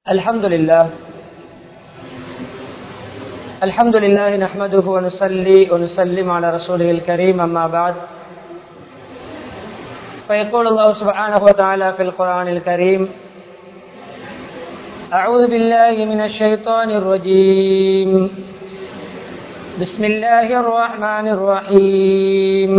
الحمد لله الحمد لله نحمده ونصلي ونسلم على رسوله الكريم أما بعد فيقول الله سبحانه وتعالى في القرآن الكريم أعوذ بالله من الشيطان الرجيم بسم الله الرحمن الرحيم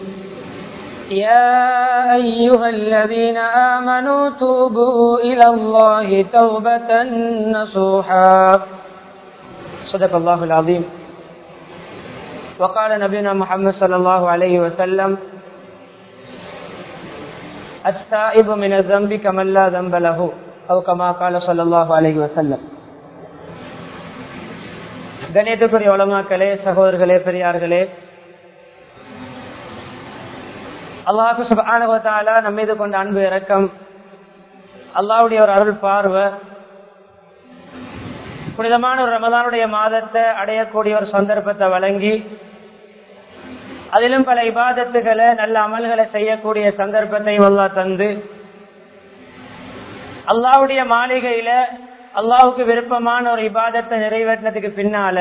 يا أيها الذين آمنوا توبوا إلى الله توبة نصوحا صدق الله العظيم وقال نبينا محمد صلى الله عليه وسلم التائب من الذنب كمن لا ذنب له أو كما قال صلى الله عليه وسلم கணியத்துக்குரிய உலமாக்களே சகோதரர்களே பெரியார்களே அல்லாஹு சுபானுவத்தாலா நம்ம மீது கொண்ட அன்பு இறக்கம் அல்லாவுடைய ஒரு அருள் பார்வை புனிதமான ஒரு ரமதானுடைய மாதத்தை அடையக்கூடிய ஒரு சந்தர்ப்பத்தை வழங்கி அதிலும் பல இபாதத்துகளை நல்ல அமல்களை செய்யக்கூடிய சந்தர்ப்பத்தையும் அல்லா தந்து அல்லாவுடைய மாளிகையில அல்லாவுக்கு விருப்பமான ஒரு இபாதத்தை நிறைவேற்றினதுக்கு பின்னால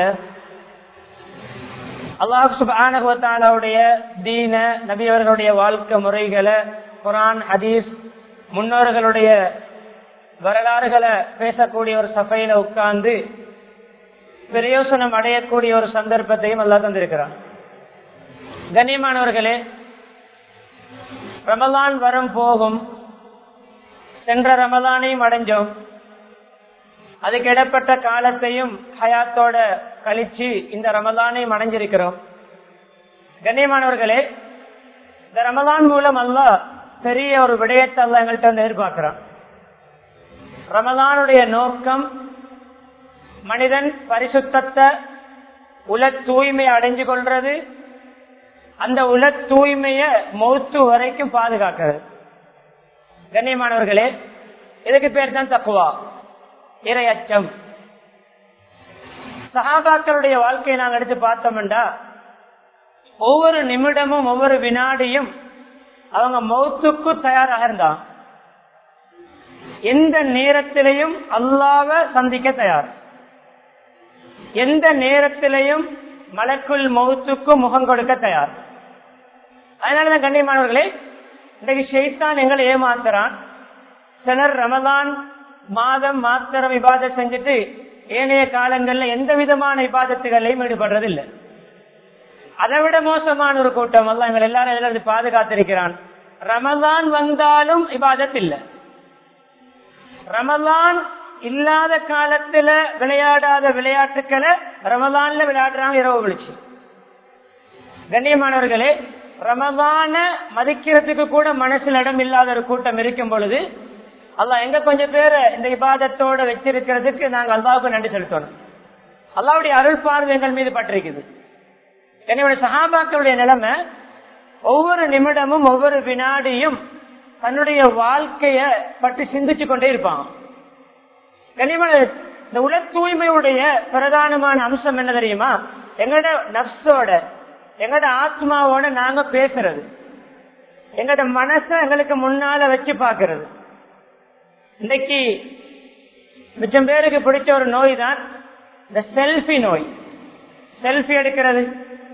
அல்லாஹ் சுபானுடைய தீன நபியவர்களுடைய வாழ்க்கை முறைகளை குரான் ஹதீஸ் முன்னோர்களுடைய வரலாறுகளை பேசக்கூடிய ஒரு சபையில உட்கார்ந்து பிரயோசனம் அடையக்கூடிய ஒரு சந்தர்ப்பத்தையும் அல்லா தந்திருக்கிறான் கண்ணியமானவர்களே ரமலான் வரும் போகும் சென்ற ரமலானையும் அடைஞ்சோம் அதுக்கு இடப்பட்ட காலத்தையும் ஹயாத்தோட கழிச்சு இந்த ரமலானையும் அடைஞ்சிருக்கிறோம் கண்ணியமானவர்களே இந்த ரமலான் மூலம் அல்ல பெரிய ஒரு விடயத்தை அல்ல எங்கள்கிட்ட வந்து எதிர்பார்க்கிறான் ரமலானுடைய நோக்கம் மனிதன் பரிசுத்தத்தை உல தூய்மை அடைஞ்சு கொள்றது அந்த உல தூய்மைய மௌத்து வரைக்கும் பாதுகாக்கிறது கண்ணியமானவர்களே இதுக்கு பேர் தான் தக்குவா இரையச்சம் சகாபாக்களுடைய வாழ்க்கையை நாங்கள் எடுத்து பார்த்தோம்டா ஒவ்வொரு நிமிடமும் ஒவ்வொரு வினாடியும் அவங்க மௌத்துக்கு தயாராக இருந்தான் எந்த நேரத்திலையும் அல்லாவ சந்திக்க தயார் எந்த நேரத்திலையும் மலக்குள் மௌத்துக்கு முகம் கொடுக்க தயார் அதனாலதான் கண்ணியமானவர்களே இன்றைக்கு ஷெய்தான் எங்களை ஏமாத்துறான் சிலர் ரமதான் மாதம் மாத்திரம் விவாத செஞ்சுட்டு ஏனைய காலங்கள்ல எந்த விதமான விவாதத்துகளையும் ஈடுபடுறது இல்லை அதை விட மோசமான ஒரு கூட்டம் எல்லாம் எங்களை எல்லாரும் எல்லாரும் பாதுகாத்திருக்கிறான் ரமதான் வந்தாலும் இபாதத் இல்லை ரமலான் இல்லாத காலத்துல விளையாடாத விளையாட்டுக்களை ரமலான்ல விளையாடுறாங்க இரவு விழிச்சு கண்ணியமானவர்களே ரமதான மதிக்கிறதுக்கு கூட மனசுல இடம் இல்லாத ஒரு கூட்டம் இருக்கும் பொழுது அல்லா எங்க கொஞ்சம் பேரை இந்த இபாதத்தோட வச்சிருக்கிறதுக்கு நாங்க அல்லாவுக்கு நன்றி செலுத்தணும் அல்லாவுடைய அருள் பார்வை எங்கள் மீது பட்டிருக்குது என்னுடைய சகாபாக்களுடைய நிலைமை ஒவ்வொரு நிமிடமும் ஒவ்வொரு வினாடியும் தன்னுடைய வாழ்க்கைய பற்றி சிந்திச்சு கொண்டே இருப்பான் கனிமன இந்த உல தூய்மையுடைய பிரதானமான அம்சம் என்ன தெரியுமா எங்கட நப்சோட எங்கட ஆத்மாவோட நாங்க பேசுறது எங்கட மனச எங்களுக்கு முன்னால வச்சு பாக்குறது இன்னைக்கு மிச்சம் பேருக்கு பிடிச்ச ஒரு நோய் தான் இந்த செல்ஃபி நோய் செல்ஃபி எடுக்கிறது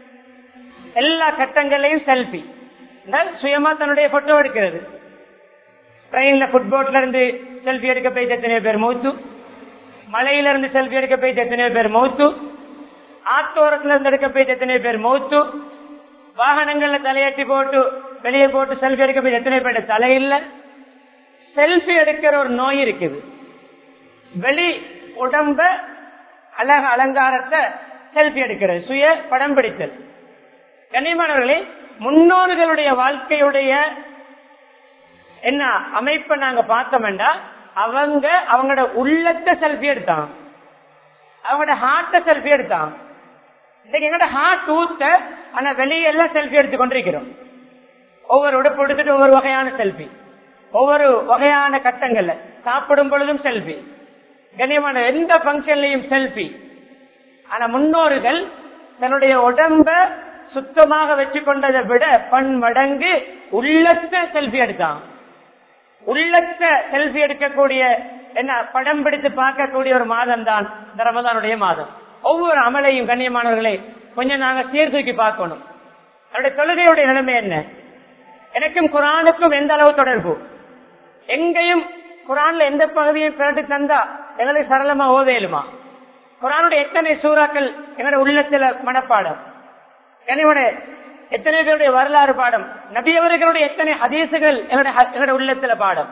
எல்லா கட்டங்களையும் செல்ஃபி சுயமா தன்னுடைய போட்டோ எடுக்கிறது ட்ரெயின்ல ஃபுட்போட்ல இருந்து செல்ஃபி எடுக்க போய் எத்தனையோ பேர் மௌத்து மலையில இருந்து செல்ஃபி எடுக்க போய் எத்தனையோ பேர் மௌத்து ஆத்தோரத்துல இருந்து எடுக்க போய் எத்தனையோ பேர் மௌத்து வாகனங்கள்ல தலையாட்டி போட்டு வெளியே போட்டு செல்ஃபி எடுக்க போய் எத்தனை பேர் தலையில்ல செல்ஃபி எடுக்கிற ஒரு நோய் இருக்குது வெளி உடம்ப அழக அலங்காரத்தை செல்ஃபி எடுக்கிறது சுய படம் பிடித்தல் கண்ணியமானவர்களே முன்னோர்களுடைய வாழ்க்கையுடைய என்ன அமைப்பை நாங்க பார்த்தோம்டா அவங்க அவங்களோட உள்ளத்தை செல்ஃபி எடுத்தான் அவங்களோட ஹார்ட்ட செல்ஃபி எடுத்தான் இன்னைக்கு எங்கட ஹார்ட் ஊத்த ஆனா வெளியெல்லாம் செல்ஃபி எடுத்து கொண்டிருக்கிறோம் ஒவ்வொரு உடுப்பு எடுத்துட்டு ஒவ்வொரு வகையான செல்ஃபி ஒவ்வொரு வகையான கட்டங்கள்ல சாப்பிடும் பொழுதும் செல்ஃபி கண்ணியமான எந்த பங்கன்லையும் செல்ஃபி ஆனா முன்னோர்கள் தன்னுடைய உடம்ப சுத்தமாக வச்சு கொண்டதை விட பன் மடங்கு உள்ளத்தை செல்ஃபி எடுத்தான் உள்ளத்தை செல்ஃபி எடுக்கக்கூடிய என்ன படம் பிடித்து பார்க்கக்கூடிய ஒரு மாதம் தான் இந்த ரமதானுடைய மாதம் ஒவ்வொரு அமலையும் கண்ணியமானவர்களை கொஞ்சம் நாங்க சீர்தூக்கி பார்க்கணும் அவருடைய தொழுகையுடைய நிலைமை என்ன எனக்கும் குரானுக்கும் எந்த அளவு தொடர்பு எங்கேயும் குரான்ல எந்த பகுதியும் பிறட்டு தந்தா எங்களுக்கு சரளமா ஓதையிலுமா குரானுடைய எத்தனை சூறாக்கள் எங்களுடைய உள்ளத்துல மனப்பாடம் கனிவனே எத்தனை பேருடைய வரலாறு பாடம் நபியவர்களுடைய எத்தனை ஹதீசுகள் எங்களுடைய ஹ- எங்களுடைய உள்ளத்துல பாடம்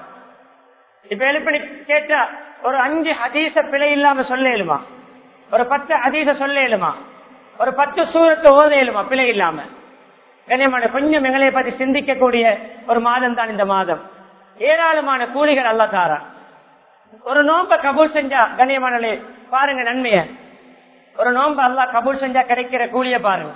இப்ப எழுப்பி கேட்டா ஒரு அஞ்சு ஹதீச பிழை இல்லாம சொல்ல இயலுமா ஒரு பத்து ஹதீச சொல்ல இயலுமா ஒரு பத்து சூரத்தை ஓத இயலுமா பிழை இல்லாம கண்ணியமான கொஞ்சம் எங்களை பத்தி சிந்திக்கக்கூடிய ஒரு மாதம் தான் இந்த மாதம் ஏராளமான கூலிகள் அல்ல தாரா ஒரு நோம்ப கபூல் செஞ்சா கண்ணியமானே பாருங்க நன்மைய ஒரு நோன்பு அல்லாஹ் கபூல் செஞ்சா கிடைக்கிற கூலிய பாருங்க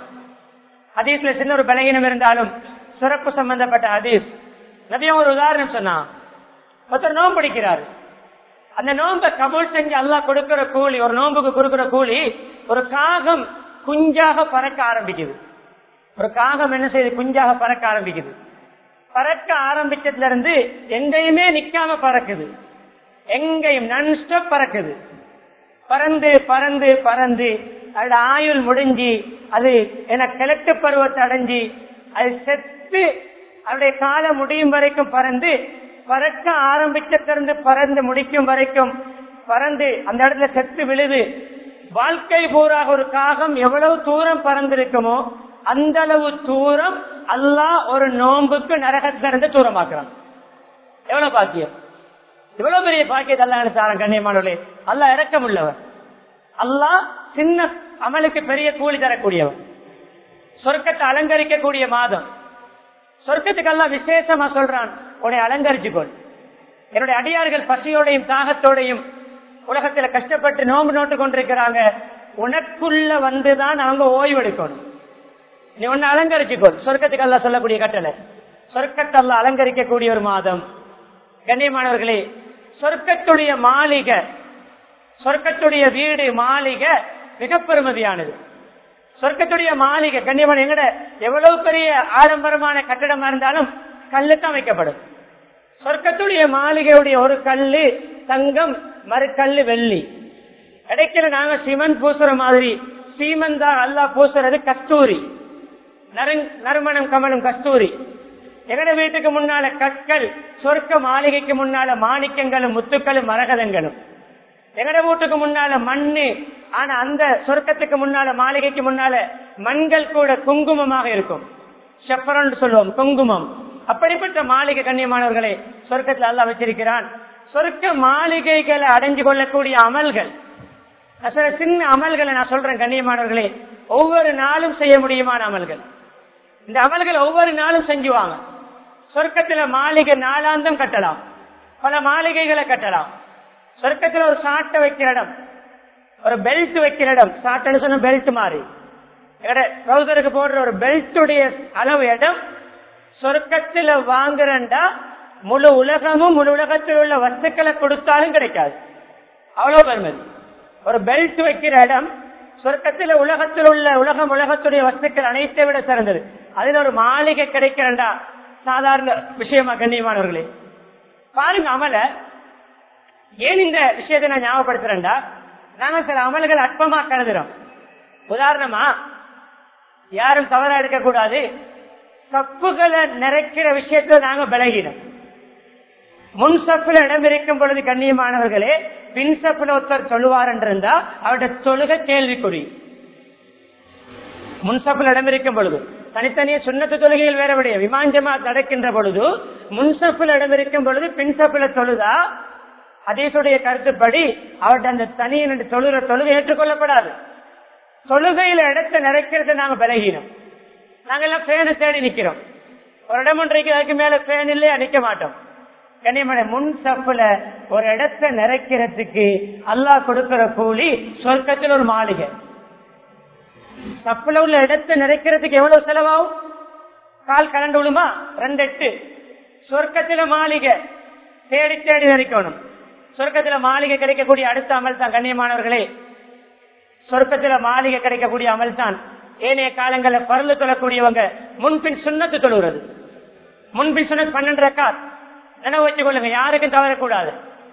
ஹதீஸ்ல சின்ன ஒரு பலகீனம் இருந்தாலும் சிறப்பு சம்பந்தப்பட்ட ஹதீஸ் நபியும் ஒரு உதாரணம் சொன்னா ஒருத்தர் நோன்பு பிடிக்கிறாரு அந்த நோன்பை கபூல் செஞ்சு அல்லாஹ் கொடுக்கிற கூலி ஒரு நோன்புக்கு கொடுக்கிற கூலி ஒரு காகம் குஞ்சாக பறக்க ஆரம்பிக்குது ஒரு காகம் என்ன செய்யுது குஞ்சாக பறக்க ஆரம்பிக்குது பறக்க ஆரம்பிச்சதுல இருந்து எங்கேயுமே நிக்காம பறக்குது எங்கேயும் நன்ஸ்டாப் பறக்குது பறந்து பறந்து பறந்து அதோட ஆயுள் முடிஞ்சு அது என கிழக்கு பருவத்தை அடைஞ்சு அது செத்து அதோடைய காலம் முடியும் வரைக்கும் பறந்து பறக்க ஆரம்பிச்சதிலிருந்து பறந்து முடிக்கும் வரைக்கும் பறந்து அந்த இடத்துல செத்து விழுது வாழ்க்கை பூராக ஒரு காகம் எவ்வளவு தூரம் பறந்திருக்குமோ அந்த அளவு தூரம் அல்லாஹ் ஒரு நோன்புக்கு நரகத்திலிருந்து தூரமாக்குறான் எவ்வளவு பாக்கியம் இவ்வளவு பெரிய பாக்கியத்தை அல்லா தாரம் கண்ணியமானவர்களே அல்லாஹ் இறக்கம் உள்ளவர் அல்லாஹ் சின்ன அமலுக்கு பெரிய கூலி தரக்கூடியவர் சொர்க்கத்தை அலங்கரிக்கக்கூடிய மாதம் சொர்க்கத்துக்கு எல்லாம் விசேஷமா சொல்றான் உன்னை அலங்கரிச்சுக்கொள் என்னுடைய அடியார்கள் பசியோடையும் தாகத்தோடையும் உலகத்துல கஷ்டப்பட்டு நோம்பு நோட்டு கொண்டிருக்கிறாங்க உனக்குள்ள வந்துதான் அவங்க ஓய்வெடுக்கணும் நீ ஒன்னு அலங்கரிச்சுக்கொள் சொர்க்கத்துக்கு அல்ல சொல்லக்கூடிய கட்டளை சொர்க்கத்தை அல்ல அலங்கரிக்கக்கூடிய ஒரு மாதம் கண்ணியமானவர்களே சொர்க்கத்துடைய மாளிகை சொர்க்கத்துடைய வீடு மாளிகை மிக பெருமதியானது சொர்க்கத்துடைய மாளிகை கண்ணியமான எங்கட எவ்வளவு பெரிய ஆடம்பரமான கட்டடமா இருந்தாலும் கல்லு தான் வைக்கப்படும் சொர்க்கத்துடைய மாளிகையுடைய ஒரு கல்லு தங்கம் மறுக்கல்லு வெள்ளி இடைக்கில நாங்க சிமெண்ட் பூசுற மாதிரி சீமந்தா அல்லா பூசுறது கஸ்தூரி நறுங் நறுமணம் கமலும் கஸ்தூரி எங்கட வீட்டுக்கு முன்னால கற்கள் சொர்க்க மாளிகைக்கு முன்னால மாணிக்கங்களும் முத்துக்களும் மரகதங்களும் எங்கட வீட்டுக்கு முன்னால மண்ணு ஆனா அந்த சொர்க்கத்துக்கு முன்னால மாளிகைக்கு முன்னால மண்கள் கூட குங்குமமாக இருக்கும் ஷெப்பரன் சொல்லுவோம் குங்குமம் அப்படிப்பட்ட மாளிகை கண்ணியமானவர்களே சொர்க்கத்தில் அல்லா வச்சிருக்கிறான் சொர்க்க மாளிகைகளை அடைஞ்சு கொள்ளக்கூடிய அமல்கள் நான் சில சின்ன அமல்களை நான் சொல்றேன் கண்ணியமானவர்களே ஒவ்வொரு நாளும் செய்ய முடியுமான அமல்கள் இந்த அமல்கள் ஒவ்வொரு நாளும் செஞ்சுவாங்க சொர்க்கத்துல மாளிகை நாளாந்தம் கட்டலாம் பல மாளிகைகளை கட்டலாம் சொர்க்கத்துல ஒரு சாட்டை வைக்கிற இடம் ஒரு பெல்ட் வைக்கிற இடம் சாட்டைன்னு சொன்ன பெல்ட் மாதிரி ட்ரௌசருக்கு போடுற ஒரு பெல்ட்டுடைய அளவு இடம் சொர்க்கத்துல வாங்குறண்டா முழு உலகமும் முழு உலகத்தில் உள்ள வஸ்துக்களை கொடுத்தாலும் கிடைக்காது அவ்வளவு பெருமதி ஒரு பெல்ட் வைக்கிற இடம் சொர்க்கத்தில் உலகத்தில் உள்ள உலகம் உலகத்துடைய வஸ்துக்கள் அனைத்தை விட சிறந்தது அதுல ஒரு மாளிகை கிடைக்கிறண்டா சாதாரண விஷயமா கண்ணியமானவர்களே பாருங்க அமல ஏன் இந்த விஷயத்தை நான் ஞாபகப்படுத்துறேன்டா நாங்க சில அமல்கள் அற்பமா கருதுறோம் உதாரணமா யாரும் தவறா எடுக்கக்கூடாது சப்புகளை நிறைக்கிற விஷயத்துல நாங்க பலகினோம் முன் சப்புல இடம் இருக்கும் பொழுது கண்ணியமானவர்களே பின் சப்புல ஒருத்தர் சொல்லுவார் என்றிருந்தா அவருடைய தொழுகை கேள்விக்குறி முன் சப்புல இடம் இருக்கும் பொழுது தனித்தனியே சுண்ணத்து தொழுகையில் வேற விடைய விமாஞ்சமா நடக்கின்ற பொழுது முன் சப்புல இடம் இருக்கும் பொழுது பின் சப்புல தொழுதா அதேசுடைய கருத்துப்படி அவருடைய அந்த தனியின் தொழுகிற தொழுகை ஏற்றுக்கொள்ளப்படாது தொழுகையில இடத்தை நிறைக்கிறது நாங்க பலகீனம் நாங்கெல்லாம் பேனு தேடி நிக்கிறோம் ஒரு இடம் ஒன்றைக்கு அதுக்கு மேல பேன் இல்லையா நிக்க மாட்டோம் கனிமலை முன் சப்புல ஒரு இடத்தை நிறைக்கிறதுக்கு அல்லாஹ் கொடுக்கிற கூலி சொர்க்கத்தில் ஒரு மாளிகை சப்புல உள்ள இடத்தை நிறைக்கிறதுக்கு எவ்வளவு செலவாகும் கால் கலண்டு விழுமா ரெண்டு எட்டு சொர்க்கத்தில மாளிகை தேடி தேடி நினைக்கணும் சொர்க்கத்தில மாளிகை கிடைக்கக்கூடிய அடுத்த அமல் தான் கண்ணியமானவர்களே சொர்க்கத்தில மாளிகை கிடைக்கக்கூடிய அமல் தான் ஏனைய காலங்களில் பரந்து தொழக்கூடியவங்க முன்பின் சுண்ணத்து தொழுகிறது முன்பின் சுண்ணத் பன்னெண்டு ரக்காத் நினைவு வச்சுக் கொள்ளுங்க யாருக்கும் தவறக்கூடாது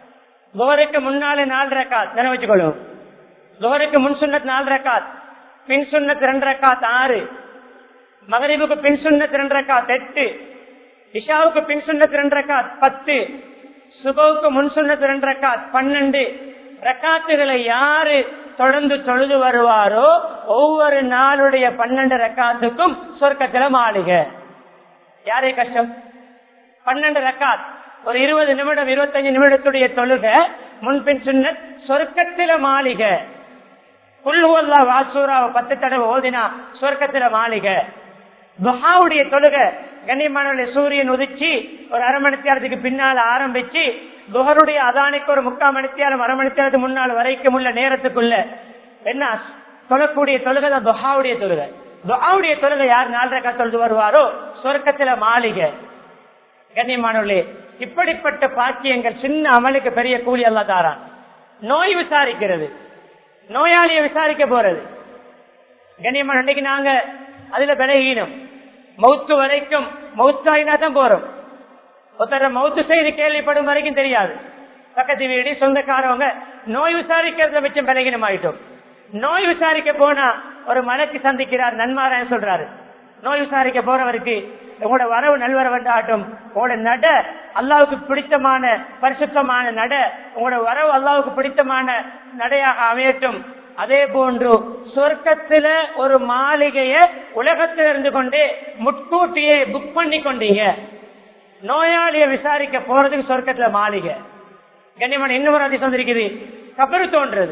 துஹருக்கு முன்னாலே நாலு ரக்காத் நினைவு வச்சுக்கொள்ளும் துஹருக்கு முன் சுன்னத் நாலு ரக்காத் பின் சுன்னத் ரெண்டு ரக்காத் ஆறு மகரிபுக்கு பின் சுன்னத் ரெண்டு ரக்காத் எட்டு இஷாவுக்கு பின் சுன்னத் ரெண்டு ரக்காத் பத்து சுபவுக்கு முன் சுன்னத் ரெண்டு ரக்காத் பன்னெண்டு ரக்காத்துகளை யாரு தொடர்ந்து தொழுது வருவாரோ ஒவ்வொரு நாளுடைய பன்னெண்டு ரக்காத்துக்கும் சொர்க்கத்துல மாளிகை யாரே கஷ்டம் பன்னெண்டு ரக்காத் ஒரு இருபது நிமிடம் இருபத்தஞ்சு நிமிடத்துடைய தொழுக முன்பின் சுன்ன சொர்க்கத்தில மாளிகை புல்லுவல்லா வாசூராவை பத்து தடவை ஓதினா சொர்க்கத்தில மாளிகை துஹாவுடைய தொழுக கண்ணியமான சூரியன் உதிச்சு ஒரு அரை மணித்தியாலத்துக்கு பின்னால ஆரம்பிச்சு துஹருடைய அதானிக்கு ஒரு முக்கால் மணித்தியாலம் அரை மணித்தியாலத்துக்கு முன்னால் வரைக்கும் உள்ள நேரத்துக்குள்ள என்ன தொழக்கூடிய தொழுகை தான் துஹாவுடைய தொழுகை துஹாவுடைய தொழுகை யார் நாலரை தொழுது வருவாரோ சொர்க்கத்தில மாளிகை கண்ணியமானவர்களே இப்படிப்பட்ட பாக்கியங்கள் சின்ன அமலுக்கு பெரிய கூலி அல்ல தாரான் நோய் விசாரிக்கிறது நோயாளியை விசாரிக்க போறது கண்ணியமான அன்னைக்கு நாங்க அதுல விலகினோம் மௌத்து வரைக்கும் மௌத்தாயினா தான் போறோம் ஒருத்தர மௌத்து செய்தி கேள்விப்படும் வரைக்கும் தெரியாது பக்கத்து வீடு சொந்தக்காரவங்க நோய் விசாரிக்கிறத மிச்சம் விலகினம் ஆயிட்டோம் நோய் விசாரிக்க போனா ஒரு மலைக்கு சந்திக்கிறார் நன்மாராயன் சொல்றாரு நோய் விசாரிக்க போறவருக்கு உங்களோட வரவு நல்வரவண்டாட்டும் உங்களோட நட அல்லாவுக்கு பிடித்தமான பரிசுத்தமான நட உங்களோட வரவு அல்லாவுக்கு பிடித்தமான நடையாக அமையட்டும் அதே போன்று சொர்க்கத்துல ஒரு மாளிகைய உலகத்தில் இருந்து கொண்டு முட்கூட்டியே புக் பண்ணி கொண்டீங்க நோயாளிய விசாரிக்க போறதுக்கு சொர்க்கத்துல மாளிகை கண்ணியமான இன்னொரு அதிசயம் இருக்குது கபரு தோன்றது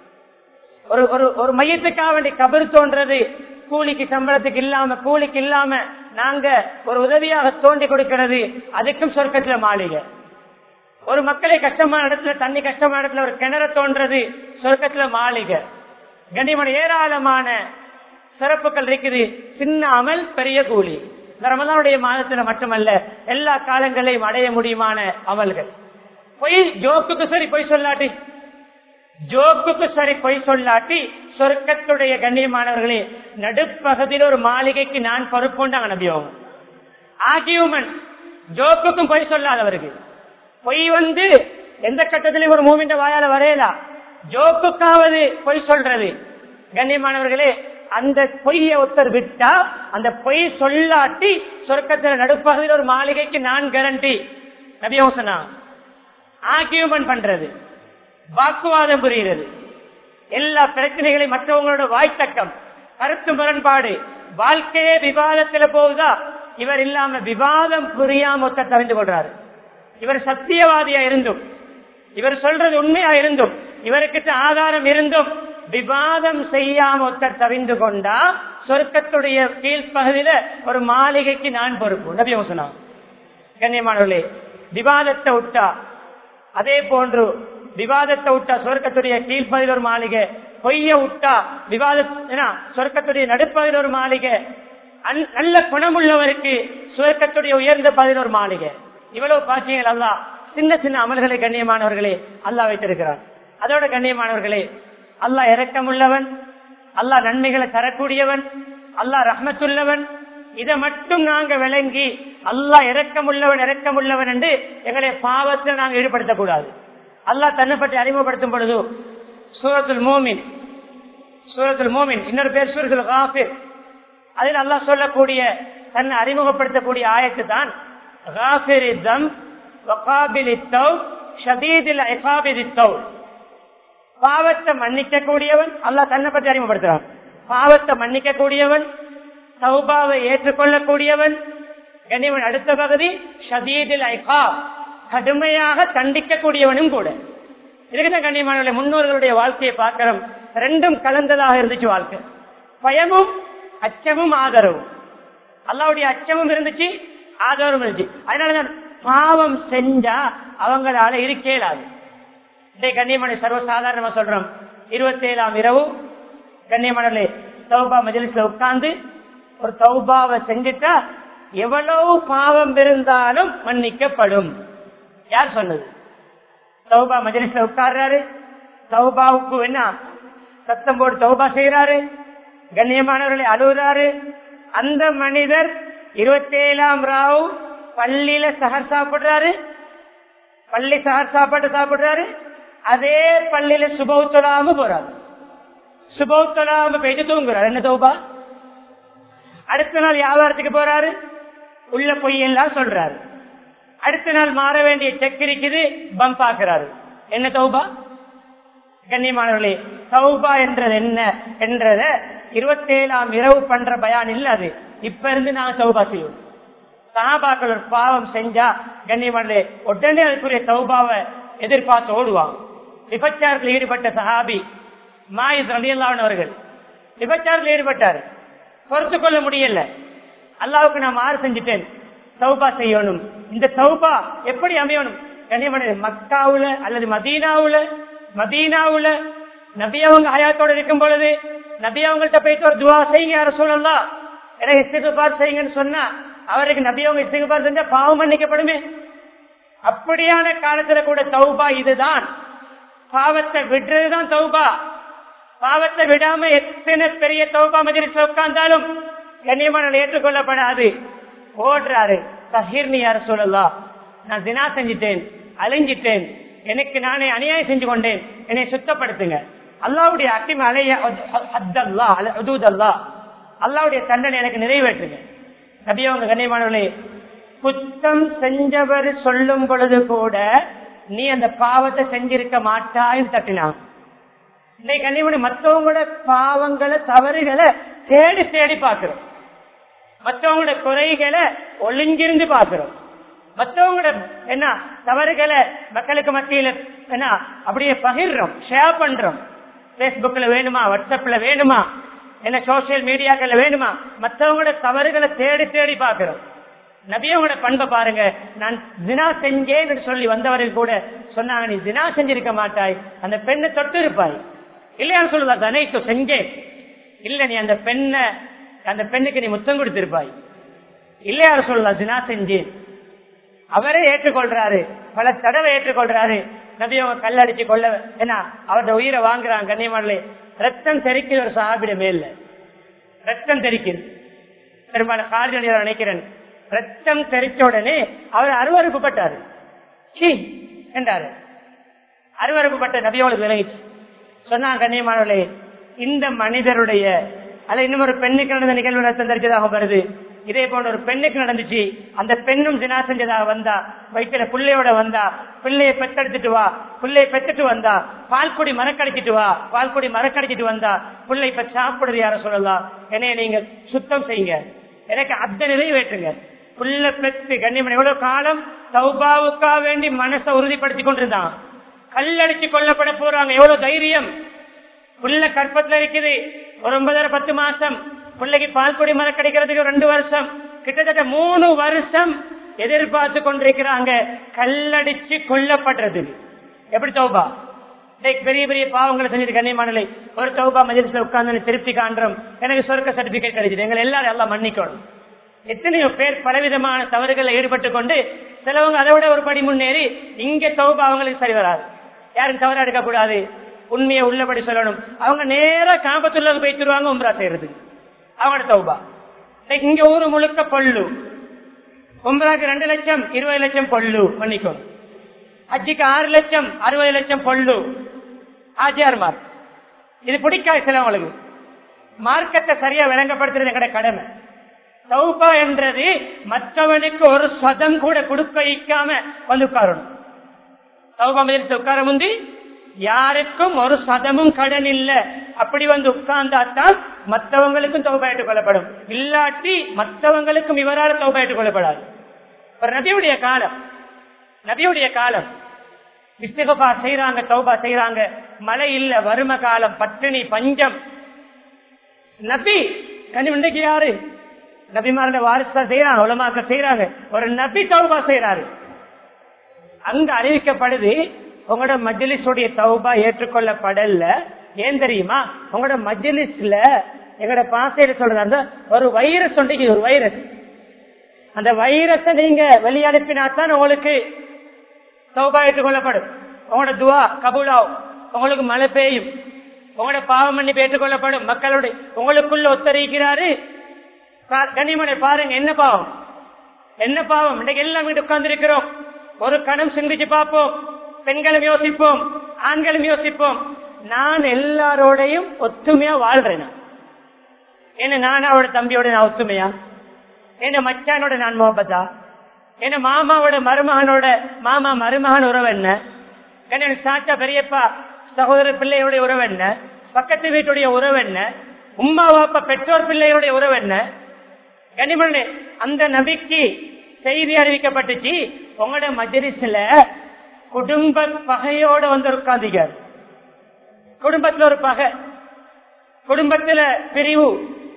ஒரு ஒரு ஒரு மையத்துக்காக வேண்டி கபரு தோன்றது கூலிக்கு சம்பளத்துக்கு இல்லாம கூலிக்கு இல்லாம நாங்க ஒரு உதவியாக தோண்டி கொடுக்கிறது அதுக்கும் சொர்க்கத்துல மாளிகை ஒரு மக்களை கஷ்டமான இடத்துல தண்ணி கஷ்டமான இடத்துல ஒரு கிணற தோன்றது சொர்க்கத்துல மாளிகை கண்ணியமான ஏராளமான சிறப்புகள் இருக்குது சின்ன அமல் பெரிய கூலி இந்த ரமதானுடைய மாதத்துல மட்டுமல்ல எல்லா காலங்களையும் அடைய முடியுமான அமல்கள் பொய் ஜோக்குக்கு சரி பொய் சொல்லாட்டி ஜோக்குக்கு சரி பொய் சொல்லாட்டி சொர்க்கத்துடைய கண்ணியமானவர்களே நடுப்பகுதியில் ஒரு மாளிகைக்கு நான் பொறுப்புண்டாங்க நபியோகம் ஆகியூமன் ஜோக்குக்கும் பொய் சொல்லாதவருக்கு பொய் வந்து எந்த கட்டத்திலையும் ஒரு மூமின்ற வாயால வரையலாம் ஜோக்குக்காவது பொய் சொல்றது கண்ணியமானவர்களே அந்த பொய்யை ஒருத்தர் விட்டா அந்த பொய் சொல்லாட்டி சொர்க்கத்தில் நடுப்பகுதியில் ஒரு மாளிகைக்கு நான் கேரண்டி நபியோசனா ஆக்கியூமன் பண்றது வாக்குவாதம் புரிகிறது எல்லா பிரச்சனைகளையும் மற்றவங்களோட வாய்த்தக்கம் கருத்து முரண்பாடு வாழ்க்கையே விவாதத்துல போகுதா இவர் இல்லாம விவாதம் புரியாம ஒருத்தர் தெரிந்து கொள்றாரு இவர் சத்தியவாதியா இருந்தும் இவர் சொல்றது உண்மையா இருந்தும் இவருக்கிட்ட ஆதாரம் இருந்தும் விவாதம் செய்யாம ஒருத்தர் தவிந்து கொண்டா சொர்க்கத்துடைய கீழ்ப்பகுதியில ஒரு மாளிகைக்கு நான் பொறுப்பு நபி சொன்னான் கண்ணியமானவர்களே விவாதத்தை விட்டா அதே போன்று விவாதத்தை விட்டா சொர்க்கத்துடைய கீழ்ப்பகுதியில் ஒரு மாளிகை பொய்ய விட்டா விவாத சொர்க்கத்துடைய நடுப்பகுதியில் ஒரு மாளிகை நல்ல குணமுள்ளவருக்கு சுவர்க்கத்துடைய உயர்ந்த பகுதியில் ஒரு மாளிகை இவ்வளவு பாக்கியங்கள் அல்லா சின்ன சின்ன அமல்களை கண்ணியமானவர்களே அல்லா வைத்திருக்கிறார் அதோட கண்ணியமானவர்களே அல்லா இறக்கமுள்ளவன் அல்லா நன்மைகளை தரக்கூடியவன் அல்லா ரஹ்மத்துள்ளவன் இதை மட்டும் நாங்க விளங்கி அல்லா இறக்கமுள்ளவன் இறக்கமுள்ளவன் என்று எங்களை பாவத்தில் நாங்கள் ஈடுபடுத்தக்கூடாது அல்லாஹ் தன்னை பற்றி அறிமுகப்படுத்தும் பொழுது சூரத்துல் மோமின் சூரத்துல் மோமின் இன்னொரு பேர் சூரத்துல் காஃபிர் அதில் அல்லாஹ் சொல்லக்கூடிய தன்னை அறிமுகப்படுத்தக்கூடிய ஆயத்து தான் பாவத்தை மன்னிக்க கூடியவன் அல்லாஹ் தன்னை பற்றி அறிமுகப்படுத்துறான் பாவத்தை மன்னிக்க கூடியவன் சௌபாவை ஏற்றுக்கொள்ளக்கூடியவன் கனிவன் அடுத்த பகுதி ஷதீதில் ஐகா கடுமையாக தண்டிக்கக்கூடியவனும் கூட இதுக்குதான் கண்ணியமான முன்னோர்களுடைய வாழ்க்கையை பார்க்கிறோம் ரெண்டும் கலந்ததாக இருந்துச்சு வாழ்க்கை பயமும் அச்சமும் ஆதரவும் அல்லாவுடைய அச்சமும் இருந்துச்சு ஆதரவும் இருந்துச்சு அதனாலதான் பாவம் செஞ்சா அவங்களால இருக்கேலாது இன்றைய கண்ணியமணி சர்வசாதாரணமா சொல்றோம் இருபத்தி ஏழாம் இரவு கண்ணியமணி சௌபா மஜலிஸ்ல உட்கார்ந்து ஒரு சௌபாவை செஞ்சுட்டா எவ்வளவு பாவம் இருந்தாலும் மன்னிக்கப்படும் யார் சொன்னது சௌபா மஜலிஸ்ல உட்கார்றாரு சௌபாவுக்கு என்ன சத்தம் போட்டு சௌபா செய்யறாரு கண்ணியமானவர்களை அழுகுறாரு அந்த மனிதர் இருபத்தி ஏழாம் ராவ் பள்ளியில சகர் சாப்பிடுறாரு பள்ளி சார் சாப்பாடு சாப்பிடுறாரு அதே பள்ளியில சுபவுத்தலாம போறாரு சுபவுத்தலாம போயிட்டு தூங்குறாரு என்ன தௌபா அடுத்த நாள் வியாபாரத்துக்கு போறாரு உள்ள பொய்யெல்லாம் சொல்றாரு அடுத்த நாள் மாற வேண்டிய செக் இருக்குது பம்ப் ஆக்குறாரு என்ன தௌபா கண்ணியமானவர்களே சௌபா என்றது என்ன என்றத இருபத்தேழாம் இரவு பண்ற பயான் இல்ல அது இப்ப இருந்து நாங்க சௌபா செய்வோம் சகாபாக்கள் ஒரு பாவம் செஞ்சா கண்ணியமானே உடனே அதுக்குரிய சௌபாவை எதிர்பார்த்து ஓடுவாங்க விபச்சாரத்தில் ஈடுபட்ட சஹாபி மாயிஸ் ரலியல்லாஹு அவர்கள் விபச்சாரத்தில் ஈடுபட்டாரு பொறுத்து கொள்ள முடியல அல்லாவுக்கு நான் மாறு செஞ்சுட்டேன் சௌபா செய்யணும் இந்த சௌபா எப்படி அமையணும் கண்ணியமான மக்காவுல அல்லது மதீனாவுல மதீனாவுல நபி அவங்க ஹயாத்தோட இருக்கும் பொழுது நபி அவங்கள்ட்ட போயிட்டு ஒரு துவா செய்யுங்க யார சொல்லலாம் எனக்கு இஸ்திகுபார் செய்யுங்கன்னு சொன்னா அவருக்கு நபி அவங்க இஸ்திகுபார் செஞ்சா பாவம் மன்னிக்கப்படுமே அப்படியான காலத்துல கூட தௌபா இதுதான் பாவத்தை விடுறதுதான் தௌபா பாவத்தை விடாம எத்தனை பெரிய தௌபா மதிரிச்சு உட்கார்ந்தாலும் கண்ணியமான ஏற்றுக்கொள்ளப்படாது ஓடுறாரு சஹீர்னி யார சொல்லலாம் நான் தினா செஞ்சிட்டேன் அலைஞ்சிட்டேன் எனக்கு நானே அநியாயம் செஞ்சு கொண்டேன் என்னை சுத்தப்படுத்துங்க அல்லாவுடைய அக்கிம் அலைய ஹத்தல்லா அல்லா அல்லாவுடைய தண்டனை எனக்கு நிறைவேற்றுங்க நபியவங்க கண்ணியமானவர்களே குத்தம் செஞ்சவர் சொல்லும் பொழுது கூட நீ அந்த பாவத்தை செஞ்சிருக்க மாட்டாயும் தட்டினான் இன்னைக்கு கண்ணியமணி மற்றவங்களோட பாவங்களை தவறுகளை தேடி தேடி பார்க்கிறோம் மற்றவங்களோட குறைகளை ஒளிஞ்சிருந்து பார்க்கிறோம் மற்றவங்களோட என்ன தவறுகளை மக்களுக்கு மத்தியில என்ன அப்படியே பகிர்றோம் ஷேர் பண்றோம் பேஸ்புக்ல வேணுமா வாட்ஸ்அப்ல வேணுமா என்ன சோசியல் மீடியாக்கள்ல வேணுமா மற்றவங்களோட தவறுகளை தேடி தேடி பார்க்கிறோம் நபியோட பண்பை பாருங்க நான் தினா செஞ்சேன்னு சொல்லி வந்தவர்கள் கூட சொன்னாங்க நீ தினா செஞ்சிருக்க மாட்டாய் அந்த பெண்ணை தொட்டு இருப்பாய் இல்லையான்னு சொல்லுவா தனை செஞ்சேன் இல்ல நீ அந்த பெண்ணை அந்த பெண்ணுக்கு நீ முத்தம் கொடுத்திருப்பாய் இல்லையாரு சொல்லலாம் தினா செஞ்சேன் அவரே ஏற்றுக்கொள்றாரு பல தடவை ஏற்றுக்கொள்றாரு நபி அவங்க கல்லடிச்சு கொள்ள என்ன அவரது உயிரை வாங்குறாங்க கண்ணியமானே ரத்தம் தெரிக்கிற ஒரு சாபிட மேல ரத்தம் தெரிக்குது பெரும்பாலும் கார்ஜனியர் நினைக்கிறேன் ரத்தம் தெரிச்ச உடனே அவர் அருவறுப்பு பட்டாரு சி என்றாரு அருவறுப்பு பட்ட நபியோளுக்கு விளங்கிச்சு சொன்னாங்க கண்ணியமானவர்களே இந்த மனிதருடைய அல்ல இன்னும் ஒரு பெண்ணுக்கு நடந்த நிகழ்வு ரத்தம் தெரிச்சதாக வருது இதே போன்ற ஒரு பெண்ணுக்கு நடந்துச்சு அந்த பெண்ணும் தினா செஞ்சதாக வந்தா வயிற்றுல பிள்ளையோட வந்தா பிள்ளைய பெத்தெடுத்துட்டு வா பிள்ளைய பெத்துட்டு வந்தா பால்குடி மரக்கடிச்சிட்டு வா பால்குடி மரக்கடிச்சிட்டு வந்தா பிள்ளை இப்ப சாப்பிடுறது யார சொல்லலாம் என்னைய நீங்க சுத்தம் செய்யுங்க எனக்கு அத்த நிறைவேற்றுங்க புள்ள பெத்து கண்ணியமன் எவ்வளவு காலம் சௌபாவுக்கா வேண்டி மனசை உறுதிப்படுத்தி கொண்டிருந்தான் கல்லடிச்சு கொல்லப்பட போறாங்க எவ்வளவு தைரியம் புள்ள கற்பத்துல இருக்குது ஒரு ஒன்பதரை பத்து மாசம் பிள்ளைக்கு பால்குடி மரம் கிடைக்கிறதுக்கு ரெண்டு வருஷம் கிட்டத்தட்ட மூணு வருஷம் எதிர்பார்த்து கொண்டிருக்கிறாங்க கல்லடிச்சு கொல்லப்படுறது எப்படி தௌபா பெரிய பெரிய பாவங்களை செஞ்சது கண்ணியமானலை ஒரு தௌபா மஜிலிஸ்ல உட்கார்ந்து திருப்தி காண்றோம் எனக்கு சொர்க்க சர்டிபிகேட் கிடைச்சது எங்களை எல்லாரும் எல்லாம் மன்னிக்கணும் எத்தனையோ பேர் பலவிதமான தவறுகளில் ஈடுபட்டு கொண்டு சிலவங்க அதை விட ஒரு படி முன்னேறி இங்க தௌபா அவங்களுக்கு சரி வராது யாரும் தவறா எடுக்கக்கூடாது உண்மையை உள்ளபடி சொல்லணும் அவங்க நேரா காம்பத்துள்ள போயிட்டுருவாங்க உம்ரா செய்யறதுக்கு அவங்களோட தௌபா இங்க ஊரு முழுக்க பொல்லு உம்ராக்கு ரெண்டு லட்சம் இருபது லட்சம் பொல்லு மன்னிக்கும் அஜிக்கு ஆறு லட்சம் அறுபது லட்சம் பொல்லு ஆஜியார்மார் இது பிடிக்காது சிலவங்களுக்கு மார்க்கத்தை சரியா விளங்கப்படுத்துறது எங்கட கடமை சௌபா என்றது மற்றவனுக்கு ஒரு சதம் கூட கொடுக்க வைக்காம வந்து உட்காரணும் சௌபா மதில் உட்கார முந்தி யாருக்கும் ஒரு சதமும் கடன் இல்ல அப்படி வந்து உட்கார்ந்தாத்தான் மற்றவங்களுக்கும் தௌபாயிட்டுக் கொள்ளப்படும் இல்லாட்டி மற்றவங்களுக்கும் இவரால் தௌபாயிட்டுக் கொள்ளப்படாது ஒரு நபியுடைய காலம் நபியுடைய காலம் இஸ்திகபா செய்யறாங்க தௌபா செய்யறாங்க மழை இல்ல வறும காலம் பட்டினி பஞ்சம் நபி கனி இன்றைக்கு யாரு நபிமாரோட வாரிசா செய்யறாங்க உலமாக்க செய்யறாங்க ஒரு நபி தௌபா செய்யறாரு அங்க அறிவிக்கப்படுது உங்களோட மஜ்லிஸுடைய தௌபா ஏற்றுக்கொள்ளப்படல ஏன் தெரியுமா உங்களோட மஜ்லிஸ்ல எங்களோட பாசையில சொல்றதா ஒரு வைரஸ் ஒன்றைக்கு ஒரு வைரஸ் அந்த வைரஸை நீங்க வெளியனுப்பினாத்தான் உங்களுக்கு சௌபா ஏற்றுக்கொள்ளப்படும் உங்களோட துவா கபூலாவும் உங்களுக்கு மழை பெய்யும் உங்களோட பாவம் மன்னிப்பு ஏற்றுக்கொள்ளப்படும் மக்களுடைய உங்களுக்குள்ள ஒத்தரிக்கிறாரு கனிமனை பாருங்க என்ன பாவம் என்ன பாவம் இன்னைக்கு எல்லாம் வீட்டு உட்கார்ந்து இருக்கிறோம் ஒரு கணம் சிந்திச்சு பார்ப்போம் பெண்களும் யோசிப்போம் ஆண்களும் யோசிப்போம் நான் எல்லாரோடையும் ஒத்துமையா வாழ்றேன் என்ன நான் அவரோட தம்பியோட நான் ஒத்துமையா என்ன மச்சானோட நான் முகபத்தா என்ன மாமாவோட மருமகனோட மாமா மருமகன் உறவு என்ன என்ன சாச்சா பெரியப்பா சகோதர பிள்ளையுடைய உறவு என்ன பக்கத்து வீட்டுடைய உறவு என்ன உம்மா வாப்பா பெற்றோர் பிள்ளையுடைய உறவு என்ன கனிமண்ணு அந்த நபிக்கு செய்தி அறிவிக்கப்பட்டுச்சு உங்களோட மஜரிஸ்ல குடும்ப பகையோட வந்து உட்காந்துக்கார் குடும்பத்துல ஒரு பகை குடும்பத்துல பிரிவு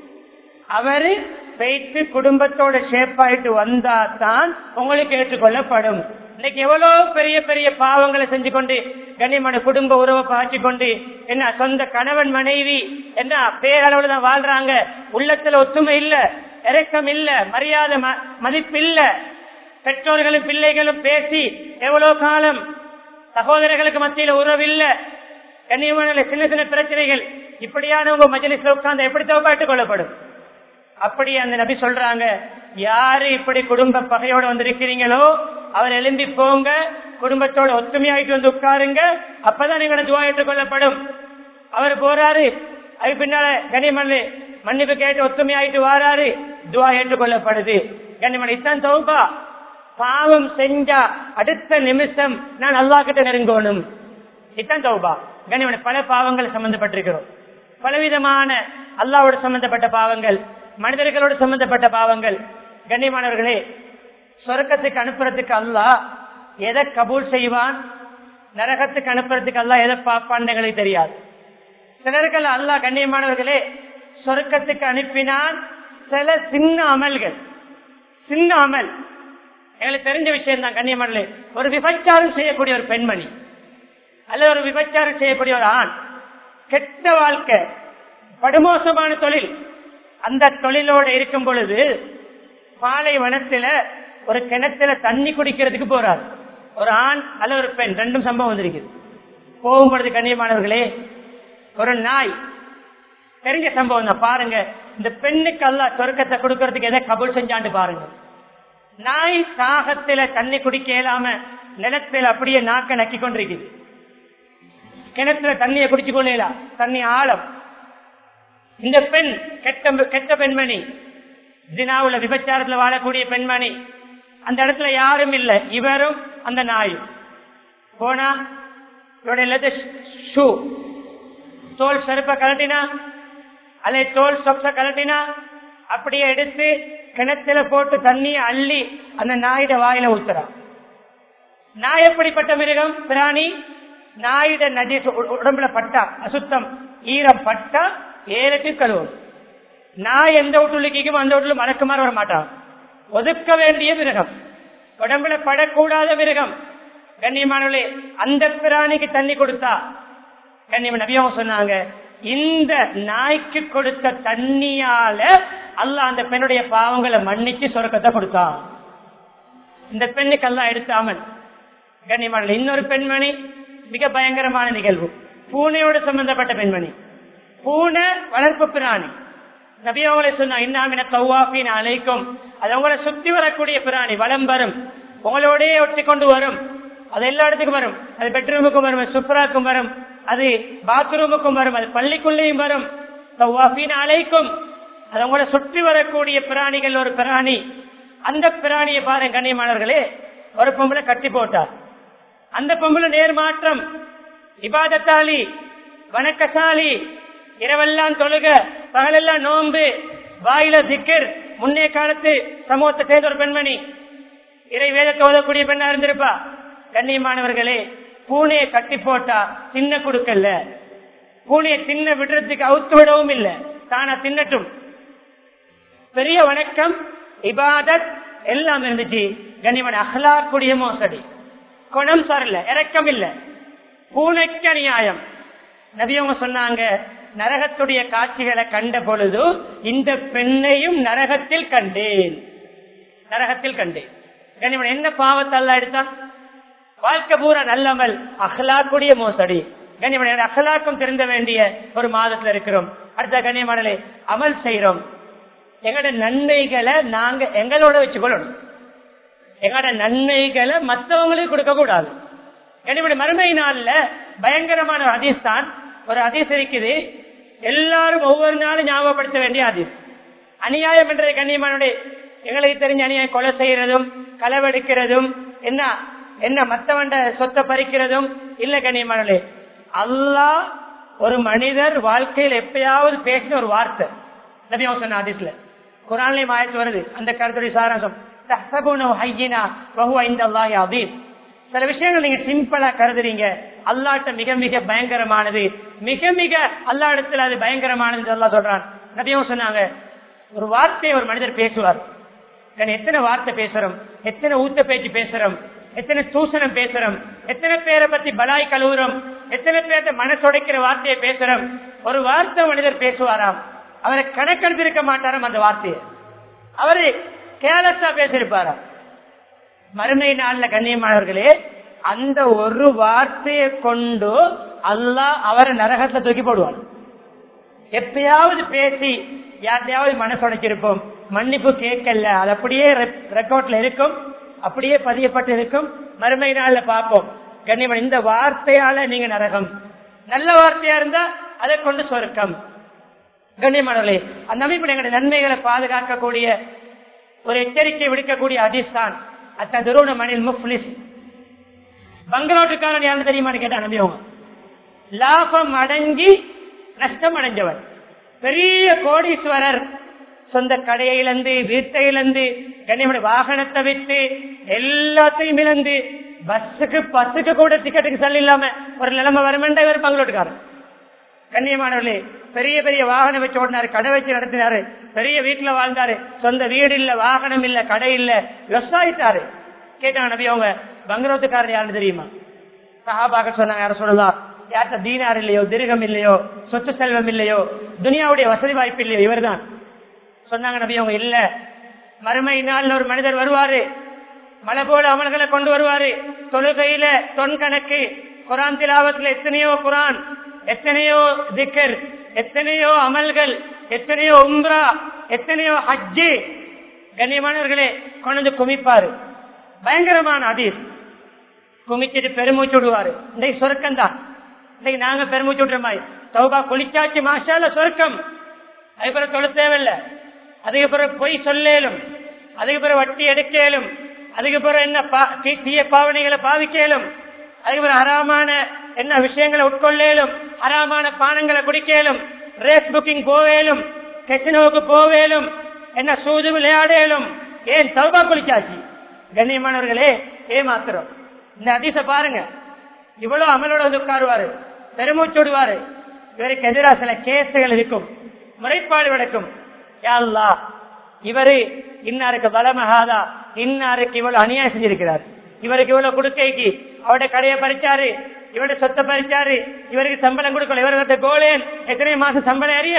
அவரு வைத்து குடும்பத்தோட ஷேப் ஆயிட்டு வந்தா தான் உங்களுக்கு ஏற்றுக்கொள்ளப்படும் இன்னைக்கு எவ்வளவு பெரிய பெரிய பாவங்களை செஞ்சு கொண்டு கண்ணியமான குடும்ப உறவை பாய்ச்சி கொண்டு என்ன சொந்த கணவன் மனைவி என்ன பேரளவுல தான் வாழ்றாங்க உள்ளத்துல ஒத்துமை இல்ல இறக்கம் இல்ல மரியாதை ம- மதிப்பு இல்ல பெற்றோர்களும் பிள்ளைகளும் பேசி எவ்வளவு காலம் சகோதரர்களுக்கு மத்தியில உறவு இல்ல கண்ணியமான சின்ன சின்ன பிரச்சனைகள் இப்படியான உங்க மஜலிஸ்ல உட்கார்ந்து எப்படி தவப்பாட்டு கொள்ளப்படும் அப்படி அந்த நபி சொல்றாங்க யாரு இப்படி குடும்ப பகையோட வந்திருக்கிறீங்களோ அவர் எழும்பி போங்க குடும்பத்தோட ஒத்துமையாயிட்டு வந்து உட்காருங்க அப்பதான் நீங்க துவா ஏற்றுக்கொள்ளப்படும் அவர் போறாரு அது பின்னால கனிமல்லு மன்னிப்பு கேட்டு ஒத்துமையாயிட்டு வாராரு துவா ஏற்றுக்கொள்ளப்படுது கனிமன் இத்தான் தௌபா பாவம் செஞ்சா அடுத்த நிமிஷம் நான் அல்லாஹ் கிட்ட நெருங்கணும் இத்தான் தௌபா கனிமன் பல பாவங்கள் சம்பந்தப்பட்டிருக்கிறோம் பலவிதமான அல்லாவோட சம்பந்தப்பட்ட பாவங்கள் மனிதர்களோடு சம்பந்தப்பட்ட பாவங்கள் கண்ணியமானவர்களே சொர்க்கத்துக்கு அனுப்புறதுக்கு அல்லாஹ் எதை கபூல் செய்வான் நரகத்துக்கு அனுப்புறதுக்கு அல்லாஹ் எதை பார்ப்பான்னு எங்களுக்கு தெரியாது சிலர்கள் அல்லாஹ் கண்ணியமானவர்களே சொர்க்கத்துக்கு அனுப்பினான் சில சின்ன அமல்கள் சின்ன அமல் எங்களுக்கு தெரிஞ்ச விஷயம் தான் கண்ணியமானே ஒரு விபச்சாரம் செய்யக்கூடிய ஒரு பெண்மணி அல்லது ஒரு விபச்சாரம் செய்யக்கூடிய ஒரு ஆண் கெட்ட வாழ்க்கை படுமோசமான தொழில் அந்த தொழிலோட இருக்கும் பொழுது பாலைவனத்துல ஒரு கிணத்துல தண்ணி குடிக்கிறதுக்கு போறார் ஒரு ஆண் அல்ல ஒரு பெண் ரெண்டும் சம்பவம் வந்திருக்குது போகும் பொழுது கண்ணியமானவர்களே ஒரு நாய் தெரிஞ்ச சம்பவம் தான் பாருங்க இந்த பெண்ணுக்கு அல்ல சொர்க்கத்தை கொடுக்கறதுக்கு எதை கபூல் செஞ்சாண்டு பாருங்க நாய் தாகத்துல தண்ணி குடிக்க இயலாம நிலத்தில் அப்படியே நாக்க நக்கி கொண்டிருக்குது கிணத்துல தண்ணியை குடிச்சு கொள்ளலாம் தண்ணி ஆழம் இந்த பெண் கெட்ட கெட்ட பெண்மணி தினாவுல விபச்சாரத்துல வாழக்கூடிய பெண்மணி அந்த இடத்துல யாரும் இல்லை இவரும் அந்த நாயும் போனா இவருடைய leather ஷூ தோல் செருப்ப கலட்டினா அல்லது தோல் சொப்ச கலட்டினா அப்படியே எடுத்து கிணத்துல போட்டு தண்ணியை அள்ளி அந்த நாயிட வாயில ஊத்துறா நாய் எப்படிப்பட்ட மிருகம் பிராணி நாயிட நஜீஸ் உ- உடம்புல பட்டா அசுத்தம் ஈரம் பட்டா ஏறட்டு கழுவும் நாய் எந்த வீட்டுக்கும் அந்த வீட்டுல மறக்குமாறு வர மாட்டான் ஒதுக்க வேண்டிய மிருகம் உடம்புல படக்கூடாத மிருகம் கண்ணியமானவர்களே அந்த பிராணிக்கு தண்ணி கொடுத்தா கண்ணியம் நபியாவும் சொன்னாங்க இந்த நாய்க்கு கொடுத்த தண்ணியால அல்லாஹ் அந்த பெண்ணுடைய பாவங்களை மன்னிச்சு சொர்க்கத்தை கொடுத்தான் இந்த பெண்ணுக்கு அல்லாஹ் எடுத்தாமல் கண்ணியமான இன்னொரு பெண்மணி மிக பயங்கரமான நிகழ்வு பூனையோடு சம்பந்தப்பட்ட பெண்மணி பூனை வளர்ப்பு பிராணி நபி அவங்களே சொன்னா இன்னாமின தௌவாஃபின் அழைக்கும் அது உங்களை சுத்தி வரக்கூடிய பிராணி வலம் வரும் உங்களோடயே ஒட்டி கொண்டு வரும் அது எல்லா இடத்துக்கும் வரும் அது பெட்ரூமுக்கும் வரும் அது சுப்ராக்கும் வரும் அது பாத்ரூமுக்கும் வரும் அது பள்ளிக்குள்ளேயும் வரும் தௌவாஃபின் அழைக்கும் அது உங்களை சுற்றி வரக்கூடிய பிராணிகள் ஒரு பிராணி அந்த பிராணியை பாருங்க கண்ணியமானவர்களே ஒரு பொம்பளை கட்டி போட்டார் அந்த பொம்பளை நேர்மாற்றம் இபாதத்தாளி வணக்கசாலி இரவெல்லாம் தொழுக பகலெல்லாம் நோன்பு வாயில திக்கர் முன்னே காலத்து சமூகத்தை சேர்ந்த ஒரு பெண்மணி இறை வேதத்தை ஓதக்கூடிய பெண்ணா இருந்திருப்பா கண்ணியமானவர்களே பூனையை கட்டி போட்டா தின்ன கொடுக்கல பூனையை தின்ன விடுறதுக்கு அவுத்து விடவும் இல்லை தானா தின்னட்டும் பெரிய வணக்கம் இபாதத் எல்லாம் இருந்துச்சு கண்ணியமான அகலாக்குடிய மோசடி குணம் சரியில்ல இறக்கம் இல்ல பூனைக்கு அநியாயம் நபியவங்க சொன்னாங்க நரகத்துடைய காட்சிகளை கண்ட பொழுது இந்த பெண்ணையும் நரகத்தில் கண்டேன் நரகத்தில் கண்டேன் கண்ணியமான என்ன பாவத்தல்ல எடுத்தான் வாழ்க்கை பூரா நல்லமல் அகலாக்குடைய மோசடி கண்ணியமான அகலாக்கம் திருந்த வேண்டிய ஒரு மாதத்துல இருக்கிறோம் அடுத்த கண்ணியமானலே அமல் செய்யறோம் எங்களோட நன்மைகளை நாங்க எங்களோட வச்சுக்கொள்ளணும் எங்களோட நன்மைகளை மற்றவங்களுக்கு கொடுக்க கூடாது என்னுடைய மறுமை நாள்ல பயங்கரமான ஒரு ஹதீஸ் தான் ஒரு ஹதீஸ் இருக்குது எல்லாரும் ஒவ்வொரு நாளும் ஞாபகப்படுத்த வேண்டிய ஹதீஸ் அநியாயம் என்றது கண்ணியமானுடைய எங்களுக்கு தெரிஞ்ச அநியாயம் கொலை செய்யறதும் களவெடுக்கிறதும் என்ன என்ன மத்தவண்ட சொத்தை பறிக்கிறதும் இல்ல கண்ணியமானே அல்லாஹ் ஒரு மனிதர் வாழ்க்கையில் எப்பயாவது பேசின ஒரு வார்த்தை நபியா சொன்ன ஹதீஸ்ல குரான்லயும் ஆயத்து வருது அந்த கருத்துடைய சாராம்சம் தஹ்சபுனஹு ஹய்யினா வஹுவ இந்தல்லாஹி அதீம் சில விஷயங்கள் நீங்க சிம்பிளா கருதுறீங்க அல்லாட்ட மிக மிக பயங்கரமானது மிக மிக அல்லா இடத்துல அது பயங்கரமானது அல்லா சொல்றான் நபியும் சொன்னாங்க ஒரு வார்த்தையை ஒரு மனிதர் பேசுவார் நான் எத்தனை வார்த்தை பேசுறோம் எத்தனை ஊத்த பேச்சு பேசுறோம் எத்தனை தூசணம் பேசுறோம் எத்தனை பேரை பத்தி பலாய் கழுவுறோம் எத்தனை பேர்த்த மனசுடைக்கிற வார்த்தையை பேசுறோம் ஒரு வார்த்தை மனிதர் பேசுவாராம் அவரை கணக்கெடுத்திருக்க மாட்டாராம் அந்த வார்த்தையை அவரு கேலஸா பேசியிருப்பாராம் மறுமை நாள்ல கண்ணியமானவர்களே அந்த ஒரு வார்த்தையை கொண்டு அல்லாஹ் அவரை நரகத்தை தூக்கி போடுவான் எப்பயாவது பேசி யார்ட்டையாவது மனசுடைச்சிருப்போம் மன்னிப்பு கேட்கல அது அப்படியே ரெக்கார்ட்ல இருக்கும் அப்படியே பதியப்பட்டு இருக்கும் மறுமை நாள்ல பார்ப்போம் கண்ணியமன் இந்த வார்த்தையால நீங்க நரகம் நல்ல வார்த்தையா இருந்தா அதை கொண்டு சொர்க்கம் கண்ணியமானவர்களே அந்த அமைப்பில் எங்களுடைய நன்மைகளை பாதுகாக்கக்கூடிய ஒரு எச்சரிக்கை விடுக்கக்கூடிய அதிஸ்தான் அத்தருண மணில் முஃப்லிஸ் பங்களோட்டுக்காரன் யாரும் தெரியுமான்னு கேட்டா நம்பியவங்க லாபம் அடங்கி நஷ்டம் அடைஞ்சவர் பெரிய கோடீஸ்வரர் சொந்த கடையை இழந்து வீட்டை இழந்து கண்ணியமுடைய வாகனத்தை விட்டு எல்லாத்தையும் இழந்து பஸ்ஸுக்கு பஸ்ஸுக்கு கூட டிக்கெட்டுக்கு செல்ல இல்லாம ஒரு நிலைமை வருமெண்டா இவர் பங்களோட்டுக்காரர் கண்ணியமானவர்களே பெரிய பெரிய வாகனம் வச்சு ஓடினாரு கடை வச்சு நடத்தினாரு பெரிய வீட்டுல வாழ்ந்தாரு சொந்த வீடு இல்ல வாகனம் இல்ல கடை இல்ல விவசாயிட்டாரு கேட்டாங்க நபி அவங்க பங்களோத்துக்காரர் யாருன்னு தெரியுமா சஹாபாக சொன்னாங்க யார சொல்லலாம் யார்கிட்ட தீனார் இல்லையோ திருகம் இல்லையோ சொத்து செல்வம் இல்லையோ துனியாவுடைய வசதி வாய்ப்பு இல்லையோ இவர்தான் சொன்னாங்க நபி அவங்க இல்ல மறுமை நாள் ஒரு மனிதர் வருவாரு மலை போல அமல்களை கொண்டு வருவாரு தொழுகையில தொன் கணக்கு குரான் திலாவத்துல எத்தனையோ குரான் எத்தனையோ திக்கர் எத்தனையோ அமல்கள் எத்தனையோ உம்ரா எத்தனையோ ஹஜ்ஜு கண்ணியமானவர்களே கொண்டு குமிப்பாரு பயங்கரமான அதீஸ் குமிச்சிட்டு பெருமூச்சு விடுவாரு இன்றைக்கு சொர்க்கம் தான் இன்னைக்கு நாங்க பெருமூச்சு விடுற மாதிரி தௌபா குளிச்சாச்சு மாஷால சொர்க்கம் அதுக்கு பிறகு தொழ தேவையில்லை அதுக்கு பிறகு பொய் சொல்லேலும் அதுக்கு பிறகு வட்டி எடுக்கலும் அதுக்கு பிறகு என்ன தீய பாவனைகளை பாவிக்கலும் அதுக்கு பிறகு ஹராமான என்ன விஷயங்களை உட்கொள்ளலும் ஹராமான பானங்களை குடிக்கலும் ரேஸ் புக்கிங் போவேலும் கெசினோவுக்கு போவேலும் என்ன சூது விளையாடலும் ஏன் சௌபா குளிச்சாச்சு கண்ணியமானவர்களே ஏமாத்திரம் இந்த அதிச பாருங்க இவ்வளவு அமலோட வந்து உட்காருவாரு பெருமூச்சு விடுவாரு இவருக்கு எதிராக சில கேசுகள் இருக்கும் முறைப்பாடு நடக்கும் யாழ்லா இவரு இன்னாருக்கு பலமகாதா இன்னாருக்கு இவ்வளவு அநியாயம் செஞ்சிருக்கிறார் இவருக்கு இவ்வளவு கொடுக்கைக்கு அவருடைய கடையை பறிச்சாரு இவருடைய சொத்தை பறிச்சாரு இவருக்கு சம்பளம் கொடுக்கல இவருக்கு கோலேன் எத்தனை மாசம் சம்பளம் அறிய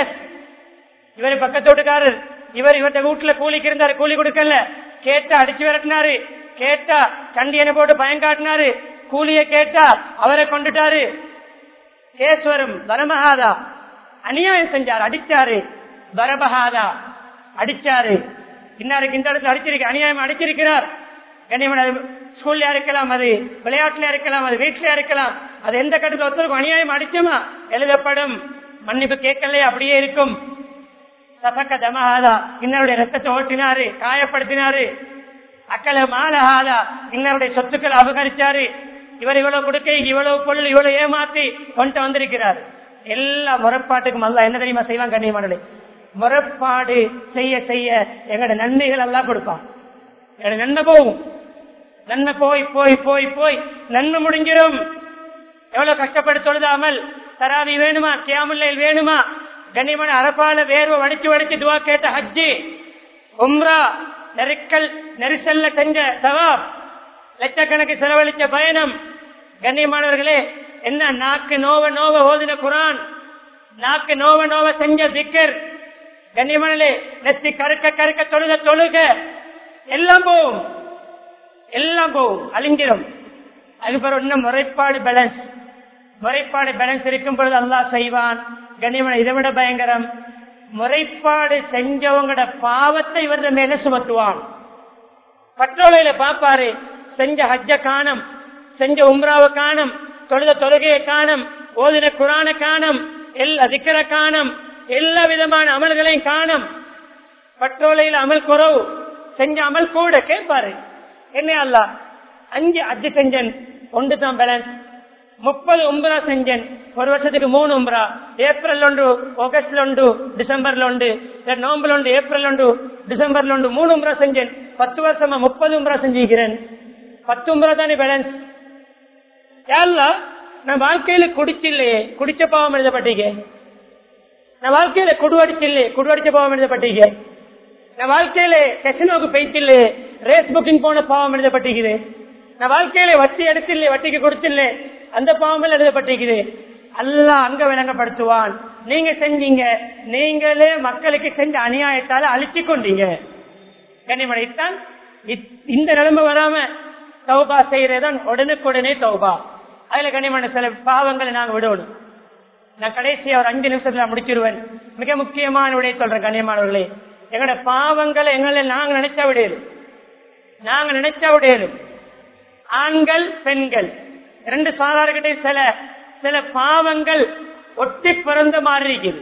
இவரு பக்கத்து வீட்டுக்காரர் இவர் இவர்கிட்ட வீட்டுல கூலிக்கு இருந்தாரு கூலி கொடுக்கல கேட்டா அடிச்சு விரட்டினாரு கேட்டா சண்டியனை போட்டு பயம் காட்டினாரு கூலிய கேட்டா அவரை கொண்டுட்டாரு கேஸ்வரம் பரமஹாதா அநியாயம் செஞ்சார் அடிச்சாரு பரபஹாதா அடிச்சாரு இன்னாருக்கு இந்த இடத்துல அடிச்சிருக்க அநியாயம் அடிச்சிருக்கிறார் ஸ்கூல்ல இருக்கலாம் அது விளையாட்டுல இருக்கலாம் அது வீட்டுல இருக்கலாம் அது எந்த கட்டத்தில் ஒருத்தருக்கும் அநியாயம் அடிச்சோமா எழுதப்படும் மன்னிப்பு கேட்கலையே அப்படியே இருக்கும் சபக்க தமஹாதா இன்னருடைய ரத்தத்தை ஓட்டினாரு காயப்படுத்தினாரு அக்கல மாலஹாதா இன்னருடைய சொத்துக்களை அபகரிச்சாரு இவர் இவ்வளவு கொடுக்க இவ்வளவு பொருள் இவ்வளவு ஏமாத்தி கொண்டு வந்திருக்கிறார் எல்லா முறைப்பாட்டுக்கும் அல்ல என்ன தெரியுமா செய்வான் கண்ணியமானே முறைப்பாடு செய்ய செய்ய எங்களோட நன்மைகள் எல்லாம் கொடுப்பான் எங்களோட நன்மை போகும் நன்மை போய் போய் போய் போய் நன்மை முடிஞ்சிடும் எவ்வளவு கஷ்டப்பட்டு தொழுதாமல் தராவி வேணுமா கியாமுல்லையில் வேணுமா கண்ணியமான அரப்பால வேர்வை வடிச்சு வடிச்சு துவா கேட்ட ஹஜ்ஜி உம்ரா நெருக்கல் நெரிசல்ல செஞ்ச சவாப் லட்சக்கணக்கு செலவழிச்ச பயணம் கண்ணியமானவர்களே என்ன நாக்கு நோவ நோவ ஓதின குரான் நாக்கு நோவ நோவ செஞ்ச திக்கர் கண்ணியமானே நெத்தி கருக்க கருக்க தொழுக தொழுக எல்லாம் போகும் எல்லாம் போகும் அழிஞ்சிடும் அதுக்கப்புறம் இன்னும் முறைப்பாடு பேலன்ஸ் முறைப்பாடு பேலன்ஸ் இருக்கும் பொழுது அல்லாஹ் செய்வான் கண்ணியமான இதை விட பயங்கரம் முறைப்பாடு செஞ்சவங்களோட பாவத்தை இவரது மேல சுமத்துவான் பட்ரோலையில பாப்பாரு செஞ்ச ஹஜ்ஜ காணம் செஞ்ச உம்ராவை காணம் தொழுத தொழுகையை காணம் ஓதின குரான காணம் எல்லா திக்கர காணம் எல்லா விதமான அமல்களையும் காணம் பட்ரோலையில் அமல் குறவு செஞ்ச அமல் கூட கேட்பாரு என்ன அல்லா அஞ்சு அஜு செஞ்சன் ஒன்று தான் பேலன்ஸ் முப்பது உம்ரா செஞ்சன் ஒரு வருஷத்துக்கு மூணு உம்ரா ஏப்ரல் ஒன்று ஆகஸ்ட்ல ஒன்று டிசம்பர்ல ஒன்று நவம்பர்ல ஒன்று ஏப்ரல் ஒன்று டிசம்பர்ல ஒன்று மூணு உம்ரா செஞ்சேன் பத்து வருஷமா முப்பது உம்ரா செஞ்சிருக்கிறேன் பத்து உம்ரா தானே பேலன்ஸ் யாருலா நான் வாழ்க்கையில குடிச்சில்லையே குடிச்ச பாவம் எழுதப்பட்டீங்க நான் வாழ்க்கையில குடுவடிச்சில்லையே குடுவடிச்ச பாவம் எழுதப்பட்டீங்க நான் வாழ்க்கையில கெசினோக்கு போயிட்டில்லே ரேஸ் புக்கிங் போன பாவம் எழுதப்பட்டிருக்குது நான் வாழ்க்கையில வட்டி எடுத்தில்லை வட்டிக்கு கொடுத்தில்லை அந்த பாவங்கள் எழுதப்பட்டிருக்குது அல்லா அங்க விளங்கப்படுத்துவான் நீங்க செஞ்சீங்க நீங்களே மக்களுக்கு செஞ்ச அநியாயத்தால அழிச்சு கொண்டீங்க கனிமனைத்தான் இந்த நிலைமை வராம தௌபா செய்யறதான் உடனுக்குடனே தௌபா அதுல கனிமனை சில பாவங்களை நாங்க விடணும் நான் கடைசியா ஒரு அஞ்சு நிமிஷத்துல முடிச்சிருவேன் மிக முக்கியமான விடைய சொல்றேன் கண்ணியமானவர்களே எங்களோட பாவங்களை எங்களை நாங்க நினைச்சா விடையலும் நாங்க நினைச்சா விடையலும் ஆண்கள் பெண்கள் ரெண்டு சாதாரண சில சில பாவங்கள் ஒட்டி பிறந்த மாதிரி இருக்குது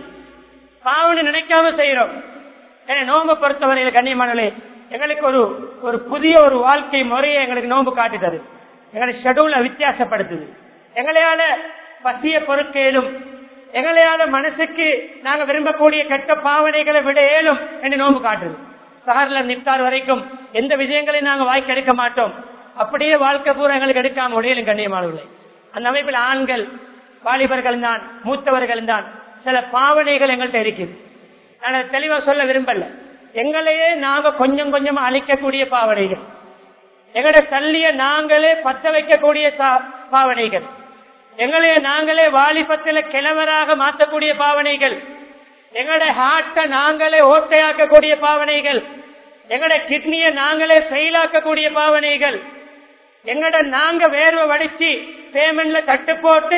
பாவனை நினைக்காம செய்யறோம் ஏன்னா நோம்பை பொறுத்தவரையில் கண்ணியமானவர்களே எங்களுக்கு ஒரு ஒரு புதிய ஒரு வாழ்க்கை முறையை எங்களுக்கு நோம்பு காட்டுகிறது எங்களுடைய ஷெடியூல வித்தியாசப்படுத்துது எங்களையால பசிய பொறுக்கேலும் எங்களையால மனசுக்கு நாங்க விரும்பக்கூடிய கெட்ட பாவனைகளை விட ஏலும் என்று நோம்பு காட்டுது சஹர்ல நிற்கார் வரைக்கும் எந்த விஷயங்களையும் நாங்க வாய்க்கு எடுக்க மாட்டோம் அப்படியே வாழ்க்கை பூரா எங்களுக்கு எடுக்காம உடையிலும் கண்ணியமானவில்லை அந்த அமைப்பில் ஆண்கள் வாலிபர்கள் தான் மூத்தவர்கள் தான் சில பாவனைகள் எங்கள்கிட்ட இருக்குது நான் தெளிவா சொல்ல விரும்பல எங்களையே நாங்க கொஞ்சம் கொஞ்சமா அழிக்கக்கூடிய பாவனைகள் எங்கட தள்ளிய நாங்களே பத்த வைக்கக்கூடிய பாவனைகள் எங்களைய நாங்களே வாலிபத்தில கிழவராக மாற்றக்கூடிய பாவனைகள் எங்கட ஹார்ட்டை நாங்களே ஓட்டையாக்கக்கூடிய பாவனைகள் எங்கட கிட்னியை நாங்களே செயலாக்கக்கூடிய பாவனைகள் எங்கட நாங்க வேர்வை வடிச்சு பேமெண்ட்ல தட்டு போட்டு